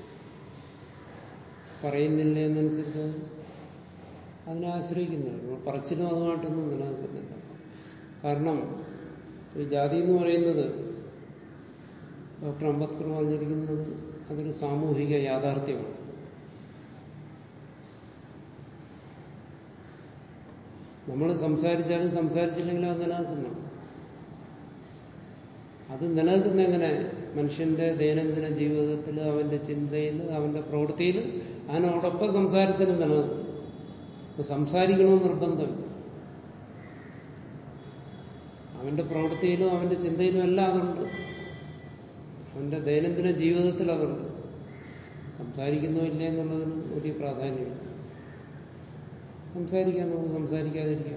പറയുന്നില്ല എന്നനുസരിച്ച് അതിനെ ആശ്രയിക്കുന്നില്ല നമ്മൾ പറച്ചിലും അതുമായിട്ടൊന്നും നിലനിൽക്കുന്നില്ല കാരണം ഈ ജാതി എന്ന് പറയുന്നത് ഡോക്ടർ അംബേദ്കർ പറഞ്ഞിരിക്കുന്നത് അതൊരു സാമൂഹിക യാഥാർത്ഥ്യമാണ് നമ്മൾ സംസാരിച്ചാലും സംസാരിച്ചില്ലെങ്കിലും അത് നിലനിൽക്കുന്നതാണ് അത് നിലനിൽക്കുന്ന എങ്ങനെ മനുഷ്യന്റെ ദൈനംദിന ജീവിതത്തിൽ അവന്റെ ചിന്തയിൽ അവന്റെ പ്രവൃത്തിയിൽ അതിനോടൊപ്പം സംസാരത്തിനും നിലനിൽക്കും അപ്പൊ സംസാരിക്കണമെന്ന് നിർബന്ധമില്ല അവന്റെ പ്രവൃത്തിയിലും അവന്റെ ചിന്തയിലും എല്ലാം അതുണ്ട് അവന്റെ ദൈനംദിന ജീവിതത്തിൽ അതുണ്ട് സംസാരിക്കുന്നോ ഇല്ലേ എന്നുള്ളതിന് വലിയ പ്രാധാന്യമില്ല സംസാരിക്കാം നമുക്ക് സംസാരിക്കാതിരിക്കാം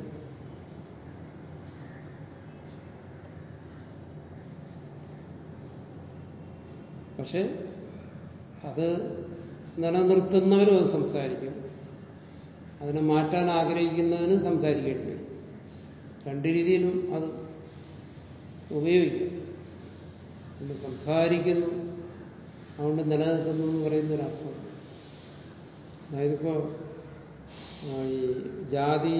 പക്ഷെ അത് നിലനിർത്തുന്നവരും അത് സംസാരിക്കും അതിനെ മാറ്റാൻ ആഗ്രഹിക്കുന്നതിനും സംസാരിക്കേണ്ടി വരും രണ്ട് രീതിയിലും അത് ഉപയോഗിക്കാം നമ്മൾ സംസാരിക്കുന്നു അതുകൊണ്ട് നിലനിൽക്കുന്നു എന്ന് പറയുന്നൊരർത്ഥം അതായത് ഇപ്പോ ആ, ഈ ജാതി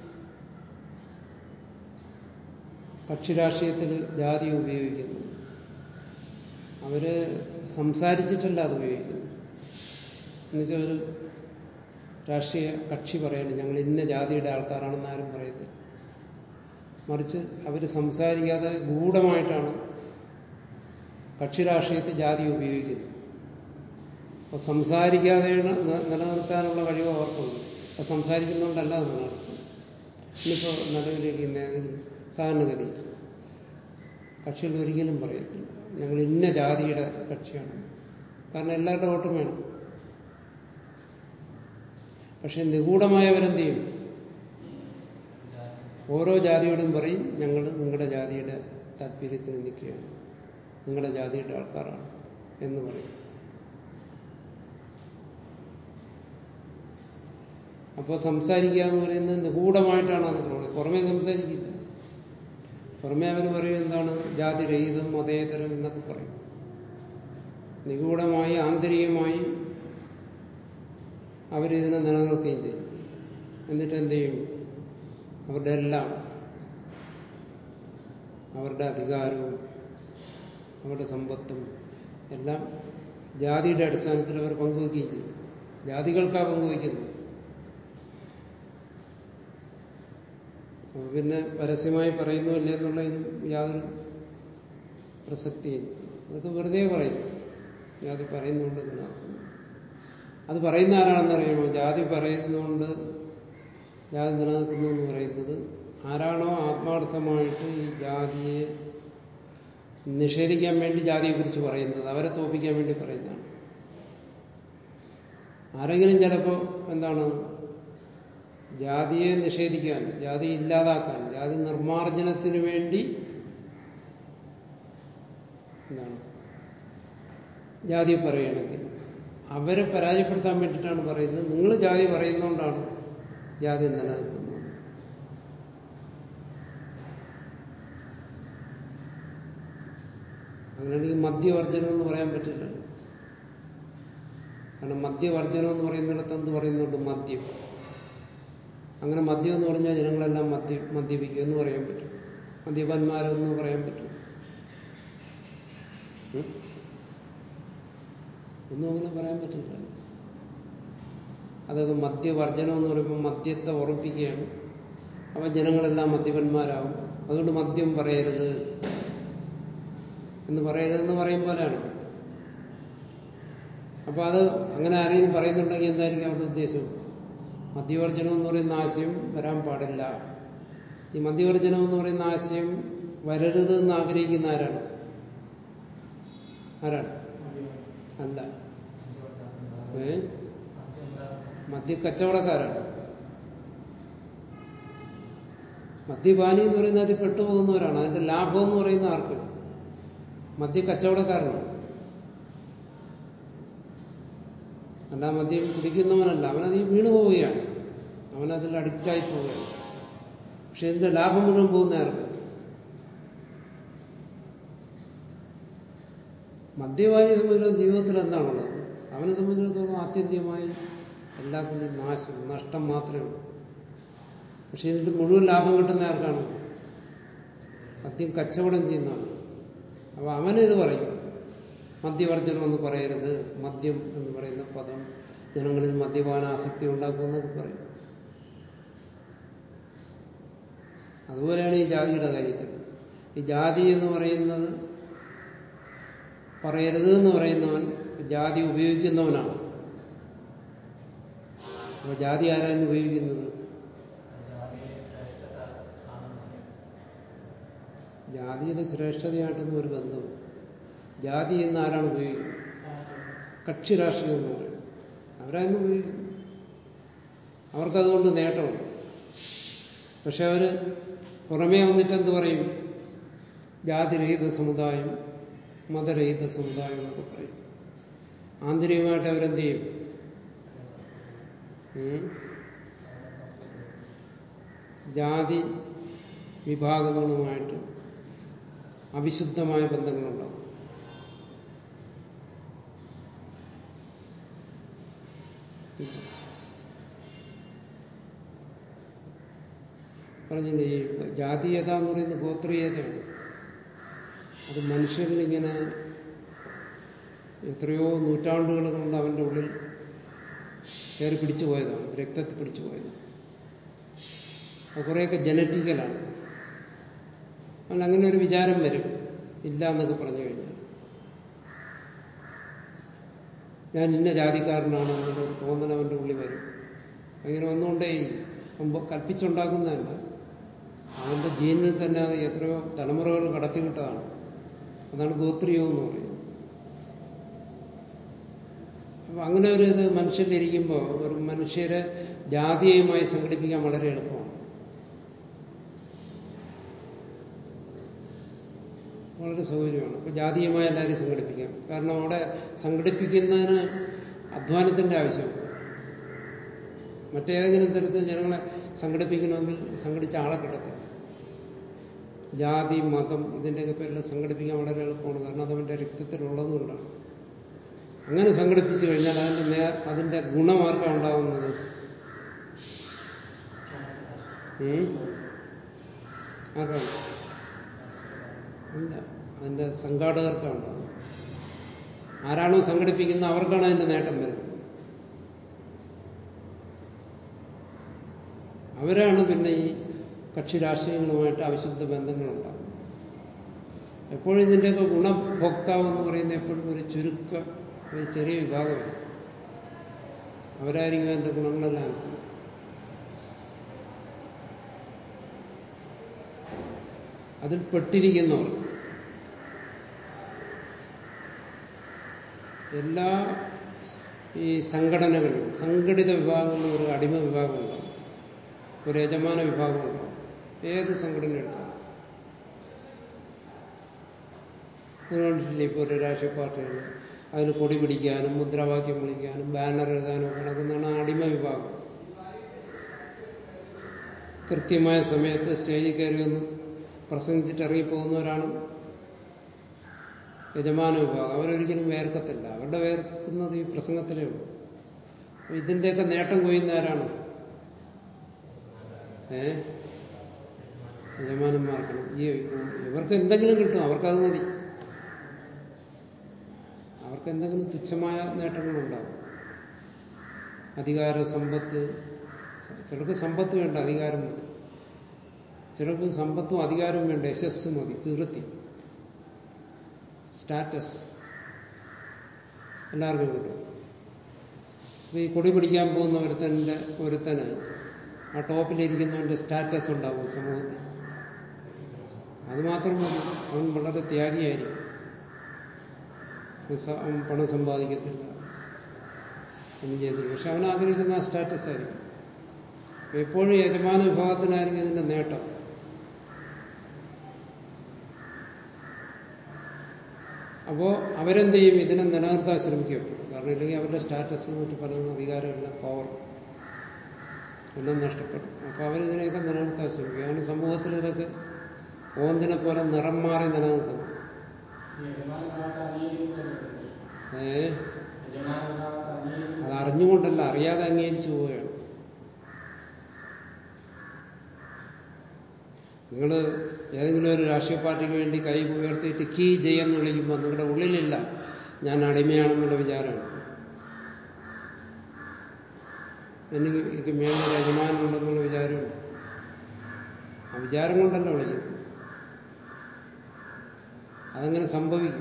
കക്ഷി രാഷ്ട്രീയത്തിൽ ജാതി ഉപയോഗിക്കുന്നു അവര് സംസാരിച്ചിട്ടല്ല അത് ഉപയോഗിക്കുന്നു എന്നുവെച്ചാൽ ഒരു രാഷ്ട്രീയ കക്ഷി പറയണം ഞങ്ങൾ ഇന്ന ജാതിയുടെ ആൾക്കാരാണെന്ന് ആരും പറയത്തില്ല മറിച്ച് അവർ സംസാരിക്കാതെ ഗൂഢമായിട്ടാണ് കക്ഷി രാഷ്ട്രീയത്തിൽ ജാതി ഉപയോഗിക്കുന്നത് അപ്പൊ സംസാരിക്കാതെ ന- നിലനിർത്താനുള്ള കഴിവ് അവർക്കുണ്ട് അപ്പൊ സംസാരിക്കുന്നതുകൊണ്ടല്ല അത് നിലനിർത്തുന്നത് ഇന്നിപ്പോ നിലവിലിരിക്കുന്ന ഏതെങ്കിലും സാധാരണഗതി കക്ഷികൾ ഒരിക്കലും പറയത്തില്ല ഞങ്ങൾ ഇന്ന ജാതിയുടെ കക്ഷിയാണ് കാരണം എല്ലാവരുടെ വോട്ടും വേണം പക്ഷെ നിഗൂഢമായവരെന്ത് ചെയ്യും ഓരോ ജാതിയോടും പറയും ഞങ്ങൾ നിങ്ങളുടെ ജാതിയുടെ താല്പര്യത്തിന് നിൽക്കുകയാണ് നിങ്ങളുടെ ജാതിയുടെ ആൾക്കാരാണ് എന്ന് പറയും അപ്പോൾ സംസാരിക്കുക എന്ന് പറയുന്നത് നിഗൂഢമായിട്ടാണ് അത് പ്രവർത്തി പുറമേ സംസാരിക്കില്ല പുറമേ അവർ പറയും എന്താണ് ജാതിരഹിതം മതേതരം എന്നൊക്കെ പറയും നിഗൂഢമായി ആന്തരികമായി അവരിതിനെ നിലനിർത്തുകയും ചെയ്യും എന്നിട്ട് എന്ത് ചെയ്യും അവരുടെ എല്ലാം അവരുടെ അധികാരവും അവരുടെ സമ്പത്തും എല്ലാം ജാതിയുടെ അടിസ്ഥാനത്തിൽ അവർ പങ്കുവയ്ക്കുകയും ചെയ്യും ജാതികൾക്കാ പങ്കുവയ്ക്കുന്നത് അപ്പൊ പിന്നെ പരസ്യമായി പറയുന്നുമില്ല എന്നുള്ളതിനും യാതൊരു പ്രസക്തിയില്ല അതൊക്കെ വെറുതെ പറയുന്നു ജാതി പറയുന്നുണ്ട് നിലനിൽക്കുന്നു അത് പറയുന്ന ആരാണെന്നറിയുമോ ജാതി പറയുന്നുകൊണ്ട് ജാതി നിലനിൽക്കുന്നു എന്ന് പറയുന്നത് ആരാണോ ആത്മാർത്ഥമായിട്ട് ഈ ജാതിയെ നിഷേധിക്കാൻ വേണ്ടി ജാതിയെക്കുറിച്ച് പറയുന്നത് അവരെ തോപ്പിക്കാൻ വേണ്ടി പറയുന്നതാണ് ആരെങ്കിലും ചിലപ്പോൾ എന്താണ് ജാതിയെ നിഷേധിക്കാൻ ജാതി ഇല്ലാതാക്കാൻ ജാതി നിർമാർജനത്തിന് വേണ്ടി എന്താണ് ജാതിയെ പറയുകയാണെങ്കിൽ അവരെ പരാജയപ്പെടുത്താൻ വേണ്ടിയിട്ടാണ് പറയുന്നത് നിങ്ങൾ ജാതി പറയുന്നതുകൊണ്ടാണ് ജാതി നിലനിൽക്കുന്നത് അങ്ങനെയാണെങ്കിൽ മദ്യവർജനം എന്ന് പറയാൻ പറ്റില്ല കാരണം മദ്യവർജനം എന്ന് പറയുന്നിടത്ത് എന്ത് പറയുന്നുണ്ട് മദ്യം അങ്ങനെ മദ്യം എന്ന് പറഞ്ഞാൽ ജനങ്ങളെല്ലാം മദ്യ മദ്യപിക്കും എന്ന് പറയാൻ പറ്റും മദ്യപന്മാരെന്ന് പറയാൻ പറ്റും ഉം? ഒന്നും അങ്ങനെ പറയാൻ പറ്റില്ല അതൊക്കെ മദ്യവർജനം എന്ന് പറയുമ്പോൾ മദ്യത്തെ ഉറപ്പിക്കുകയാണ് അപ്പൊ ജനങ്ങളെല്ലാം മദ്യപന്മാരാകും അതുകൊണ്ട് മദ്യം പറയരുത് എന്ന് പറയരുതെന്ന് പറയും പോലെയാണ് അപ്പൊ അത് അങ്ങനെ ആരെങ്കിലും പറയുന്നുണ്ടെങ്കിൽ എന്തായിരിക്കും അവരുടെ ഉദ്ദേശം മദ്യവർജനം എന്ന് പറയുന്ന ആശയം വരാൻ പാടില്ല ഈ മദ്യവർജനം എന്ന് പറയുന്ന ആശയം വരരുത് എന്ന് ആഗ്രഹിക്കുന്ന ആരാണ് ആരാണ് അല്ല ഏ മദ്യ കച്ചവടക്കാരാണ് മദ്യപാനി എന്ന് പറയുന്നത് അതിൽ പെട്ടുപോകുന്നവരാണ് അതിന്റെ ലാഭം എന്ന് പറയുന്ന ആർക്ക് മദ്യ കച്ചവടക്കാരനാണ് അല്ല മദ്യം കുടിക്കുന്നവനല്ല അവനതിൽ വീണു പോവുകയാണ് അവനതിൽ അഡിക്റ്റായി പോവുകയാണ് പക്ഷെ ഇതിന്റെ ലാഭം മുഴുവൻ പോകുന്ന ആർക്ക് മദ്യപാനിയെ സംബന്ധിച്ചിടത്തോളം ജീവിതത്തിൽ എന്താണുള്ളത് അവനെ സംബന്ധിച്ചിടത്തോളം ആത്യന്തികമായി എല്ലാത്തിൻ്റെയും നാശം നഷ്ടം മാത്രമേ ഉള്ളൂ പക്ഷെ ഇതിന്റെ മുഴുവൻ ലാഭം കിട്ടുന്ന ആർക്കാണ് മദ്യം കച്ചവടം ചെയ്യുന്നതാണ് അപ്പൊ അവനിത് പറയും മദ്യവർജനം എന്ന് പറയരുത് മദ്യം എന്ന് പറയുന്ന പദം ജനങ്ങളിൽ മദ്യപാന ആസക്തി ഉണ്ടാക്കുമെന്നൊക്കെ പറയും അതുപോലെയാണ് ഈ ജാതിയുടെ കാര്യത്തിൽ ഈ ജാതി എന്ന് പറയുന്നത് പറയരുത് എന്ന് പറയുന്നവൻ ജാതി ഉപയോഗിക്കുന്നവനാണ് അപ്പൊ ജാതി ആരായിരുന്നു ഉപയോഗിക്കുന്നത് ജാതിയുടെ ശ്രേഷ്ഠതയായിട്ടൊന്നും ഒരു ബന്ധവും ജാതി എന്ന് ആരാണ് ഉപയോഗിക്കുന്നത് കക്ഷി രാഷ്ട്രീയം എന്ന് പറയും അവരായിരുന്നു ഉപയോഗിക്കുന്നത് അവർക്കതുകൊണ്ട് നേട്ടമുണ്ട് പക്ഷെ അവര് പുറമേ വന്നിട്ട് എന്ത് പറയും ജാതിരഹിത സമുദായം മതരഹിത സമുദായം എന്നൊക്കെ പറയും ആന്തരികമായിട്ട് അവരെന്ത് ചെയ്യും ഉം? ജാതി വിഭാഗങ്ങളുമായിട്ട് അവിശുദ്ധമായ ബന്ധങ്ങളുണ്ടാവും പറഞ്ഞില്ലേ ഈ ജാതീയത എന്ന് പറയുന്നത് ഗോത്രീയതയാണ് അത് മനുഷ്യരിൽ ഇങ്ങനെ എത്രയോ നൂറ്റാണ്ടുകൾ കൊണ്ട് അവന്റെ ഉള്ളിൽ കയറി പിടിച്ചു പോയതാണ് രക്തത്തിൽ പിടിച്ചു പോയതാണ് അത് കുറേയൊക്കെ ജനറ്റിക്കലാണ് അവൻ അങ്ങനെ ഒരു വിചാരം വരും ഇല്ല എന്നൊക്കെ പറഞ്ഞു കഴിഞ്ഞാൽ ഞാൻ ഇന്ന ജാതിക്കാരനാണ് എന്നുള്ളൊരു തോന്നൽ അവന്റെ ഉള്ളിൽ വരും അങ്ങനെ വന്നുകൊണ്ടേ മുമ്പ് കൽപ്പിച്ചുണ്ടാക്കുന്നതല്ല അവന്റെ ജീനിൽ തന്നെ അത് എത്രയോ തലമുറകൾ കടത്തിവിട്ടതാണ് അതാണ് ഗോത്രീയം എന്ന് പറയുന്നത് അപ്പൊ അങ്ങനെ ഒരു ഇത് മനുഷ്യരിലിരിക്കുമ്പോൾ ഒരു മനുഷ്യരെ ജാതീയമായി സംഘടിപ്പിക്കാൻ വളരെ എളുപ്പമാണ് വളരെ സൗകര്യമാണ് അപ്പൊ ജാതീയമായി എല്ലാവരെയും സംഘടിപ്പിക്കാം കാരണം അവിടെ സംഘടിപ്പിക്കുന്നതിന് അധ്വാനത്തിന്റെ ആവശ്യമുണ്ട് മറ്റേതെങ്കിലും തരത്തിൽ ജനങ്ങളെ സംഘടിപ്പിക്കണമെങ്കിൽ സംഘടിച്ച ആളെ കിട്ടത്തില്ല ജാതി മതം ഇതിൻ്റെയൊക്കെ പേരിൽ സംഘടിപ്പിക്കാൻ വളരെ എളുപ്പമാണ് കാരണം അതവൻ്റെ രക്തത്തിലുള്ളതുകൊണ്ടാണ് അങ്ങനെ സംഘടിപ്പിച്ചു കഴിഞ്ഞാൽ അതിന്റെ നേ അതിന്റെ ഗുണം ആർക്കാണ് ഉണ്ടാകുന്നത് ഉം? ആർക്കാണ് അല്ല അതിന്റെ സംഘാടകർക്കാണ് ഉണ്ടാകുന്നത് ആരാണോ സംഘടിപ്പിക്കുന്നത് അവർക്കാണ് അതിന്റെ നേട്ടം വരുന്നത് അവരാണ് പിന്നെ ഈ കക്ഷി രാഷ്ട്രീയങ്ങളുമായിട്ട് അവിശുദ്ധ ബന്ധങ്ങളുണ്ടാകുന്നത് എപ്പോഴും ഇതിൻ്റെയൊക്കെ ഗുണഭോക്താവ് എന്ന് പറയുന്ന എപ്പോഴും ഒരു ചുരുക്ക ഒരു ചെറിയ വിഭാഗമാണ് അവരായിരിക്കും അതിന്റെ ഗുണങ്ങളെല്ലാം അനുഭവിക്കുന്നത്. അതിൽ പെട്ടിരിക്കുന്നവർ എല്ലാ ഈ സംഘടനകളിലും സംഘടിത വിഭാഗങ്ങളിലും ഒരു അടിമ വിഭാഗമുണ്ടാവും ഒരു യജമാന വിഭാഗമുണ്ടാവും ഏത് സംഘടന എടുത്താലും അതുകൊണ്ടിട്ടില്ല ഇപ്പോൾ ഒരു രാഷ്ട്രീയ പാർട്ടികൾ അതിന് കൊടി പിടിക്കാനും മുദ്രാവാക്യം വിളിക്കാനും ബാനർ എഴുതാനും ഒക്കെ നടക്കുന്നതാണ് അടിമ വിഭാഗം കൃത്യമായ സമയത്ത് സ്റ്റേജിൽ കയറി ഒന്ന് പ്രസംഗിച്ചിട്ട് ഇറങ്ങിപ്പോകുന്നവരാണ് യജമാന വിഭാഗം അവരൊരിക്കലും വേർക്കത്തില്ല അവരുടെ വേർക്കുന്നത് ഈ പ്രസംഗത്തിലേ ഉള്ളൂ അപ്പൊ ഇതിന്റെയൊക്കെ നേട്ടം കൊയ്യുന്ന ആരാണ് ഏ യജമാനന്മാർക്കാണ് ഈ ഇവർക്ക് എന്തെങ്കിലും കിട്ടും അവർക്കത് മതി അവർക്ക് എന്തെങ്കിലും തുച്ഛമായ നേട്ടങ്ങളുണ്ടാകും അധികാര സമ്പത്ത് ചിലർക്ക് സമ്പത്ത് വേണ്ട അധികാരം മതി ചിലർക്ക് സമ്പത്തും അധികാരവും വേണ്ട യശസ് മതി കീർത്തി സ്റ്റാറ്റസ് എല്ലാവർക്കും കിട്ടും അപ്പൊ ഈ കൊടി പിടിക്കാൻ പോകുന്ന ഒരുത്തന്റെ ഒരുത്തന് ആ ടോപ്പിലിരിക്കുന്നവന്റെ സ്റ്റാറ്റസ് ഉണ്ടാവും സമൂഹത്തിൽ അത് മാത്രം മതി അവൻ വളരെ ത്യാഗിയായിരിക്കും സ- അവൻ പണം സമ്പാദിക്കത്തില്ല ഒന്നും ചെയ്തില്ല പക്ഷെ അവൻ ആഗ്രഹിക്കുന്ന ആ സ്റ്റാറ്റസ് ആയിരിക്കും അപ്പൊ എപ്പോഴും യജമാന വിഭാഗത്തിനായിരിക്കും ഇതിന്റെ നേട്ടം അപ്പോ അവരെന്ത് ചെയ്യും ഇതിനെ നിലനിർത്താൻ ശ്രമിക്കും എപ്പോഴും കാരണം ഇല്ലെങ്കിൽ അവരുടെ സ്റ്റാറ്റസ് മറ്റു പലതും അധികാരമെല്ലാം പവർ എല്ലാം നഷ്ടപ്പെടും അപ്പൊ അവരിതിനെയൊക്കെ നിലനിർത്താൻ ശ്രമിക്കും അങ്ങനെ സമൂഹത്തിൽ ഇതൊക്കെ ഓന്തിനെ പോലെ നിറം മാറി നിലനിൽക്കുന്നു ഈ യജമാന വിഭാഗത്തെ അംഗീകരിക്കുന്നതല്ലേ ഏ യജമാന വിഭാഗത്തെ അംഗീകരിക്കുന്നത് അത് അറിഞ്ഞുകൊണ്ടല്ല അറിയാതെ അംഗീകരിച്ചു പോവുകയാണ് നിങ്ങൾ ഏതെങ്കിലും ഒരു രാഷ്ട്രീയ പാർട്ടിക്ക് വേണ്ടി കൈ ഉയർത്തിയിട്ട് കീ ജയെന്ന് വിളിക്കുമ്പോൾ നിങ്ങളുടെ ഉള്ളിലില്ല ഞാൻ അടിമയാണെന്നുള്ള വിചാരമാണ് എനിക്ക് എനിക്ക് മേലൊരു യജമാനുണ്ടെന്നുള്ള വിചാരമുണ്ട് ആ വിചാരം കൊണ്ടല്ല വിളിക്കുന്നത് അതങ്ങനെ സംഭവിക്കും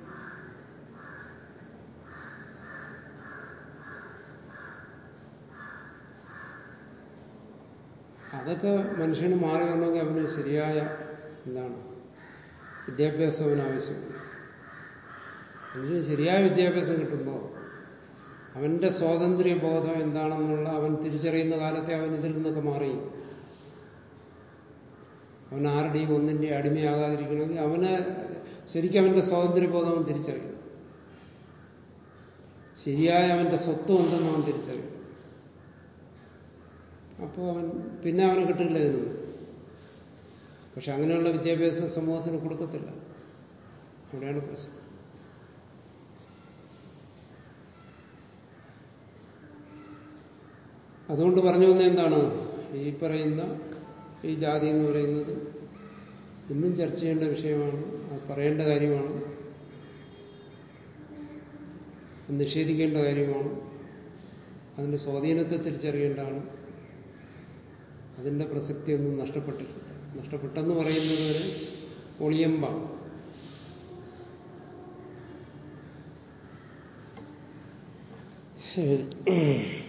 അതൊക്കെ മനുഷ്യന് മാറി വരണമെങ്കിൽ അവന് ശരിയായ എന്താണ് വിദ്യാഭ്യാസം അവന് ആവശ്യമുണ്ട് മനുഷ്യന് ശരിയായ വിദ്യാഭ്യാസം കിട്ടുമ്പോൾ അവന്റെ സ്വാതന്ത്ര്യ ബോധം എന്താണെന്നുള്ള അവൻ തിരിച്ചറിയുന്ന കാലത്തെ അവൻ ഇതിൽ നിന്നൊക്കെ മാറി അവൻ ആരുടെയും ഒന്നിന്റെ അടിമയാകാതിരിക്കണമെങ്കിൽ അവന് ശരിക്കും അവന്റെ സ്വാതന്ത്ര്യബോധം അവൻ തിരിച്ചറിയണം ശരിയായ അവന്റെ സ്വത്വം എന്തെന്ന് അവൻ തിരിച്ചറിയണം അപ്പോൾ അവൻ പിന്നെ അവന് കിട്ടില്ല ഇതിനൊന്നും പക്ഷെ അങ്ങനെയുള്ള വിദ്യാഭ്യാസം സമൂഹത്തിന് കൊടുക്കത്തില്ല അവിടെയാണ് പ്രശ്നം അതുകൊണ്ട് പറഞ്ഞു വന്ന എന്താണ് ഈ പറയുന്ന ഈ ജാതി എന്ന് പറയുന്നത് ഇന്നും ചർച്ച ചെയ്യേണ്ട വിഷയമാണ് അത് പറയേണ്ട കാര്യമാണ് അത് നിഷേധിക്കേണ്ട കാര്യമാണ് അതിന്റെ സ്വാധീനത്തെ തിരിച്ചറിയേണ്ടതാണ് അതിന്റെ പ്രസക്തിയൊന്നും നഷ്ടപ്പെട്ടിട്ടില്ല നഷ്ടപ്പെട്ടെന്ന് പറയുന്നത് ഒരു ഒളിയമ്പാണ് ശരി